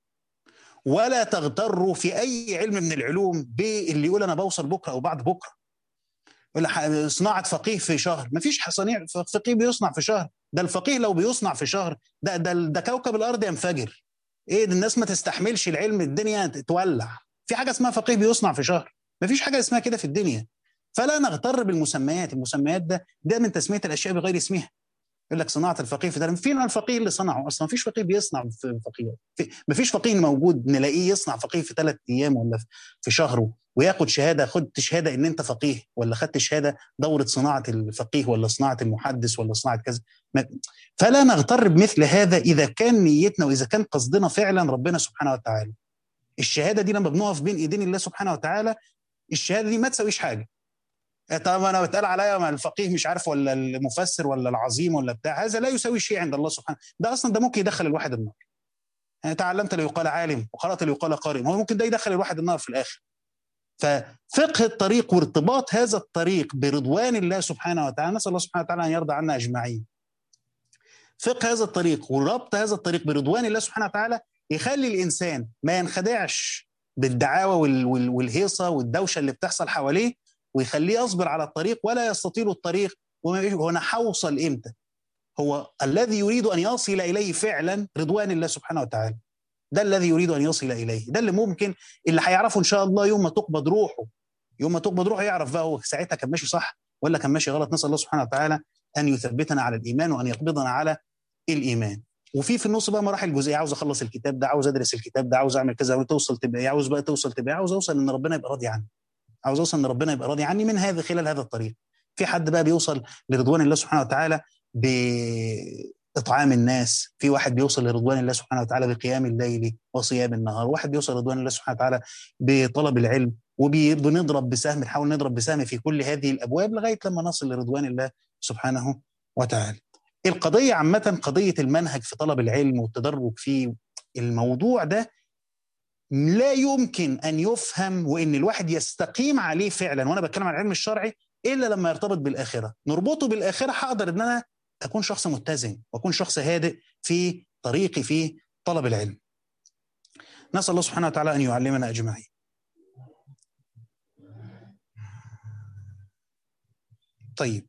ولا تغتروا في اي علم من العلوم باللي يقول انا بوصل بكره او بعد بكره يقول صناعه فقيه في شهر ما فيش صنيع فقيه بيصنع في شهر ده الفقيه لو بيصنع في شهر ده ده, ده كوكب الارض ينفجر ايه ده الناس ما تستحملش العلم الدنيا تولع في حاجه اسمها فقيه بيصنع في شهر ما فيش حاجه اسمها كده في الدنيا فلا نغتر بالمسميات المسميات ده ده من تسميه الاشياء بغير اسمها يقول لك صناعه الفقيه في ده فين الفقيه اللي صنعه اصلا ما فيش فقيه بيصنع في فقيه ما فيش فقيه موجود نلاقيه يصنع فقيه في ثلاث ايام ولا في شهر وياخد شهاده خدت شهاده ان انت فقيه ولا خدت شهاده دوره صناعه الفقيه ولا صناعه المحدث ولا صناعه كذا فلا نغتر بمثل هذا اذا كان نيتنا واذا كان قصدنا فعلا ربنا سبحانه وتعالى الشهاده دي لما بنقف بين ايدين الله سبحانه وتعالى الشهاده دي ما تسويش حاجه طب انا بتقال عليا ما الفقيه مش عارف ولا المفسر ولا العظيم ولا بتاع هذا لا يساوي شيء عند الله سبحانه ده اصلا ده ممكن يدخل الواحد النار يعني تعلمت ليقال عالم وقرات ليقال قارئ هو ممكن ده يدخل الواحد النار في الاخر ففقه الطريق وارتباط هذا الطريق برضوان الله سبحانه وتعالى نسال الله سبحانه وتعالى ان يرضى عنا اجمعين فقه هذا الطريق وربط هذا الطريق برضوان الله سبحانه وتعالى يخلي الانسان ما ينخدعش بالدعاوى والهيصه والدوشه اللي بتحصل حواليه ويخليه يصبر على الطريق ولا يستطيل الطريق وانا هوصل امتى؟ هو الذي يريد ان يصل اليه فعلا رضوان الله سبحانه وتعالى. ده الذي يريد ان يصل اليه، ده اللي ممكن اللي هيعرفه ان شاء الله يوم ما تقبض روحه. يوم ما تقبض روحه يعرف بقى هو ساعتها كان ماشي صح ولا كان ماشي غلط، نسال الله سبحانه وتعالى ان يثبتنا على الايمان وان يقبضنا على الايمان. وفي في النص بقى مراحل جزئيه عاوز اخلص الكتاب ده عاوز ادرس الكتاب ده عاوز اعمل كذا توصل تبقى عاوز بقى توصل تبقى عاوز اوصل ان ربنا يبقى راضي عني عاوز اوصل ان ربنا يبقى راضي عني من هذا خلال هذا الطريق في حد بقى بيوصل لرضوان الله سبحانه وتعالى باطعام الناس في واحد بيوصل لرضوان الله سبحانه وتعالى بقيام الليل وصيام النهار واحد بيوصل لرضوان الله سبحانه وتعالى بطلب العلم وبنضرب بسهم نحاول نضرب بسهم في كل هذه الابواب لغايه لما نصل لرضوان الله سبحانه وتعالى القضيه عامه قضيه المنهج في طلب العلم والتدرج فيه الموضوع ده لا يمكن ان يفهم وان الواحد يستقيم عليه فعلا وانا بتكلم عن العلم الشرعي الا لما يرتبط بالاخره نربطه بالاخره هقدر ان انا اكون شخص متزن واكون شخص هادئ في طريقي في طلب العلم نسال الله سبحانه وتعالى ان يعلمنا اجمعين طيب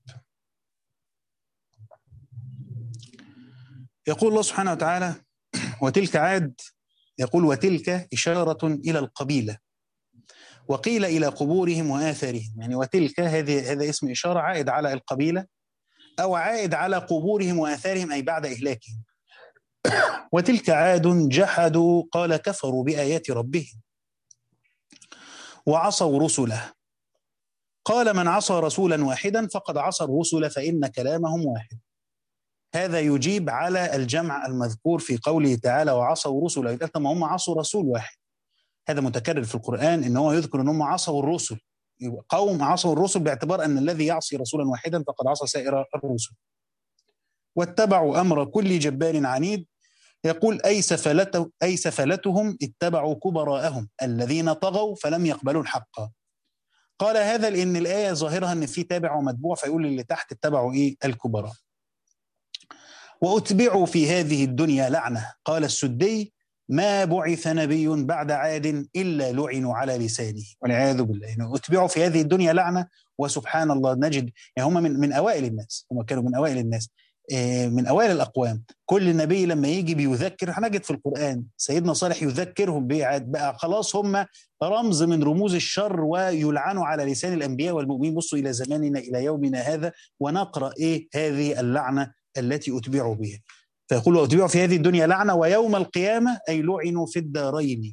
يقول الله سبحانه وتعالى وتلك عاد يقول وتلك إشارة إلى القبيلة وقيل إلى قبورهم وآثارهم يعني وتلك هذه هذا اسم إشارة عائد على القبيلة أو عائد على قبورهم وآثارهم أي بعد إهلاكهم وتلك عاد جحدوا قال كفروا بآيات ربهم وعصوا رسله قال من عصى رسولا واحدا فقد عصى الرسل فإن كلامهم واحد هذا يجيب على الجمع المذكور في قوله تعالى وعصوا رسلا يبقى ما هم عصوا رسول واحد هذا متكرر في القرآن ان هو يذكر ان هم عصوا الرسل قوم عصوا الرسل باعتبار ان الذي يعصي رسولا واحدا فقد عصى سائر الرسل واتبعوا امر كل جبار عنيد يقول اي سفلته اي سفلتهم اتبعوا كبراءهم الذين طغوا فلم يقبلوا الحق قال هذا لان الايه ظاهرها ان في تابع ومتبوع فيقول اللي تحت اتبعوا ايه الكبراء واتبعوا في هذه الدنيا لعنه قال السدي ما بعث نبي بعد عاد الا لعنوا على لسانه والعياذ بالله يعني اتبعوا في هذه الدنيا لعنه وسبحان الله نجد يعني هم من من اوائل الناس هم كانوا من اوائل الناس من اوائل الاقوام كل نبي لما يجي بيذكر هنجد في القران سيدنا صالح يذكرهم بقى خلاص هم رمز من رموز الشر ويلعنوا على لسان الانبياء والمؤمنين بصوا الى زماننا الى يومنا هذا ونقرا ايه هذه اللعنه التي اتبعوا بها فيقول واتبعوا في هذه الدنيا لعنه ويوم القيامه اي لعنوا في الدارين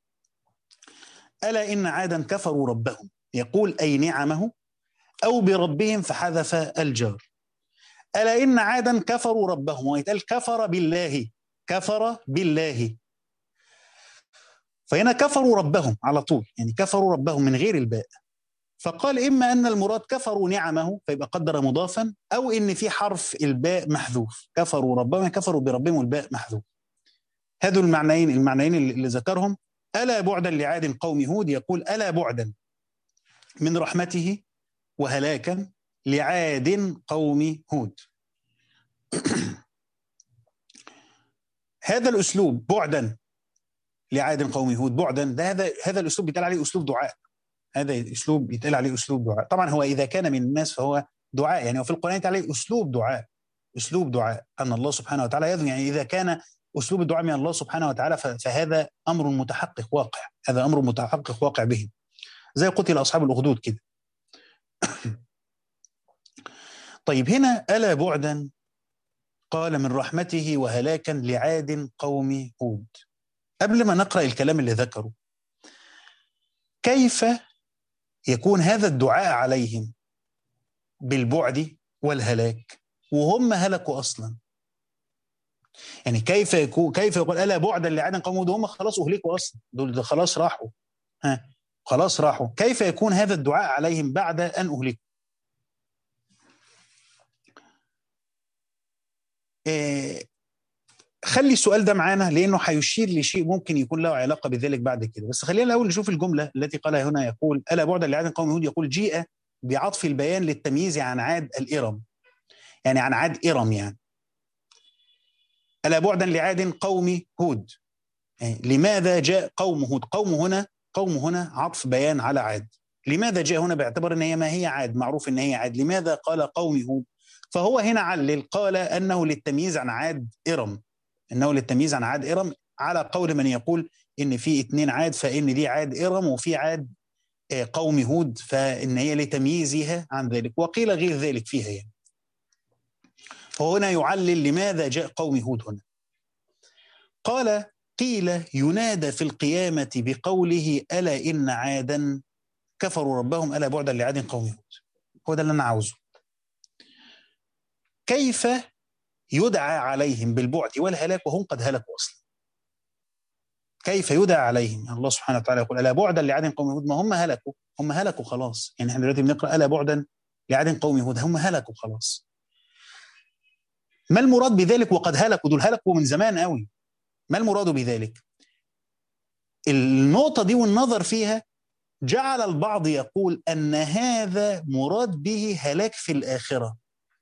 الا ان عادا كفروا ربهم يقول اي نعمه او بربهم فحذف الجار ألا إن عادا كفروا ربهم ويتقال كفر بالله كفر بالله فهنا كفروا ربهم على طول يعني كفروا ربهم من غير الباء فقال إما أن المراد كفروا نعمه فيبقى قدر مضافا أو إن في حرف الباء محذوف كفروا ربهم كفروا بربهم والباء محذوف هذو المعنيين المعنيين اللي ذكرهم ألا بعدا لعاد قوم هود يقول ألا بعدا من رحمته وهلاكا لعاد قوم هود هذا الاسلوب بعدا لعاد قوم هود بعدا ده هذا هذا الاسلوب بيتقال عليه اسلوب دعاء هذا اسلوب بيتقال عليه اسلوب دعاء طبعا هو اذا كان من الناس فهو دعاء يعني وفي القران يتقال عليه اسلوب دعاء اسلوب دعاء ان الله سبحانه وتعالى يذن يعني اذا كان اسلوب الدعاء من الله سبحانه وتعالى فهذا امر متحقق واقع هذا امر متحقق واقع به زي قتل اصحاب الاخدود كده طيب هنا ألا بعدا قال من رحمته وهلاكا لعاد قوم هود قبل ما نقرأ الكلام اللي ذكره كيف يكون هذا الدعاء عليهم بالبعد والهلاك وهم هلكوا أصلا يعني كيف يكون كيف يقول ألا بعدا لعاد قوم هود هم خلاص أهلكوا أصلا دول خلاص راحوا ها خلاص راحوا كيف يكون هذا الدعاء عليهم بعد أن أهلكوا إيه خلي السؤال ده معانا لانه هيشير لشيء ممكن يكون له علاقه بذلك بعد كده بس خلينا الاول نشوف الجمله التي قالها هنا يقول الا بعدا لعاد قوم هود يقول جيء بعطف البيان للتمييز عن عاد الارم يعني عن عاد ارم يعني الا بعدا لعاد قوم هود يعني لماذا جاء قوم هود قوم هنا قوم هنا عطف بيان على عاد لماذا جاء هنا باعتبار ان هي ما هي عاد معروف ان هي عاد لماذا قال قوم هود فهو هنا علل قال انه للتمييز عن عاد ارم انه للتمييز عن عاد ارم على قول من يقول ان في اثنين عاد فان دي عاد ارم وفي عاد قوم هود فان هي لتمييزها عن ذلك وقيل غير ذلك فيها يعني فهنا يعلل لماذا جاء قوم هود هنا قال قيل ينادى في القيامة بقوله ألا إن عادا كفروا ربهم ألا بعدا لعاد قوم هود هو ده اللي أنا عاوزه كيف يدعى عليهم بالبعد والهلاك وهم قد هلكوا اصلا كيف يدعى عليهم الله سبحانه وتعالى يقول الا بعدا لعاد قوم هود ما هم هلكوا هم هلكوا خلاص يعني احنا دلوقتي بنقرا الا بعدا لعاد قوم هود هم هلكوا خلاص ما المراد بذلك وقد هلكوا دول هلكوا من زمان قوي ما المراد بذلك النقطه دي والنظر فيها جعل البعض يقول ان هذا مراد به هلاك في الاخره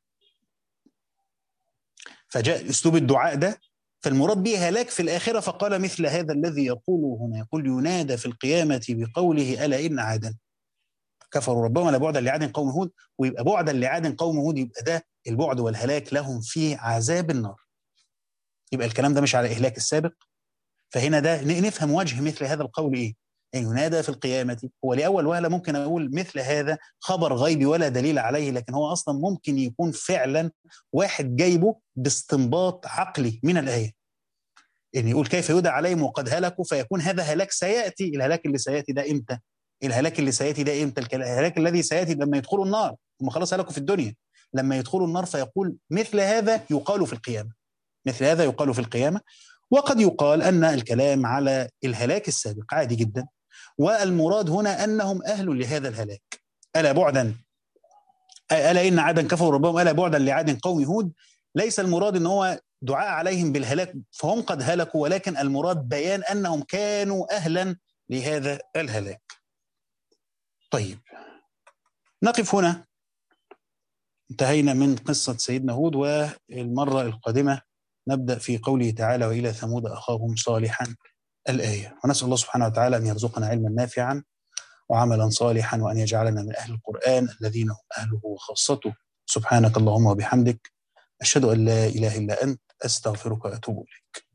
فجاء اسلوب الدعاء ده فالمراد به هلاك في الاخره فقال مثل هذا الذي يقوله هنا يقول ينادى في القيامه بقوله الا ان عادا كفروا ربهم الا بعدا لعاد قوم هود ويبقى بعدا لعاد قوم هود يبقى ده البعد والهلاك لهم في عذاب النار يبقى الكلام ده مش على اهلاك السابق فهنا ده نفهم وجه مثل هذا القول ايه يعني ينادى في القيامة هو لأول وهلة ممكن أقول مثل هذا خبر غيبي ولا دليل عليه لكن هو أصلا ممكن يكون فعلا واحد جايبه باستنباط عقلي من الآية يعني يقول كيف يدعى عليهم وقد هلكوا فيكون هذا هلاك سيأتي الهلاك اللي سيأتي ده إمتى الهلاك اللي سياتي ده امتى الهلاك الذي سياتي لما يدخلوا النار هم خلاص هلكوا في الدنيا لما يدخلوا النار فيقول مثل هذا يقال في القيامه مثل هذا يقال في القيامه وقد يقال ان الكلام على الهلاك السابق عادي جدا والمراد هنا انهم اهل لهذا الهلاك الا بعدا الا ان عادا كفروا ربهم الا بعدا لعاد قوم هود ليس المراد ان هو دعاء عليهم بالهلاك فهم قد هلكوا ولكن المراد بيان انهم كانوا اهلا لهذا الهلاك. طيب نقف هنا انتهينا من قصة سيدنا هود والمرة القادمة نبدأ في قوله تعالى وإلى ثمود أخاهم صالحا الآية ونسأل الله سبحانه وتعالى أن يرزقنا علما نافعا وعملا صالحا وأن يجعلنا من أهل القرآن الذين هم أهله وخاصته سبحانك اللهم وبحمدك أشهد أن لا إله إلا أنت أستغفرك وأتوب إليك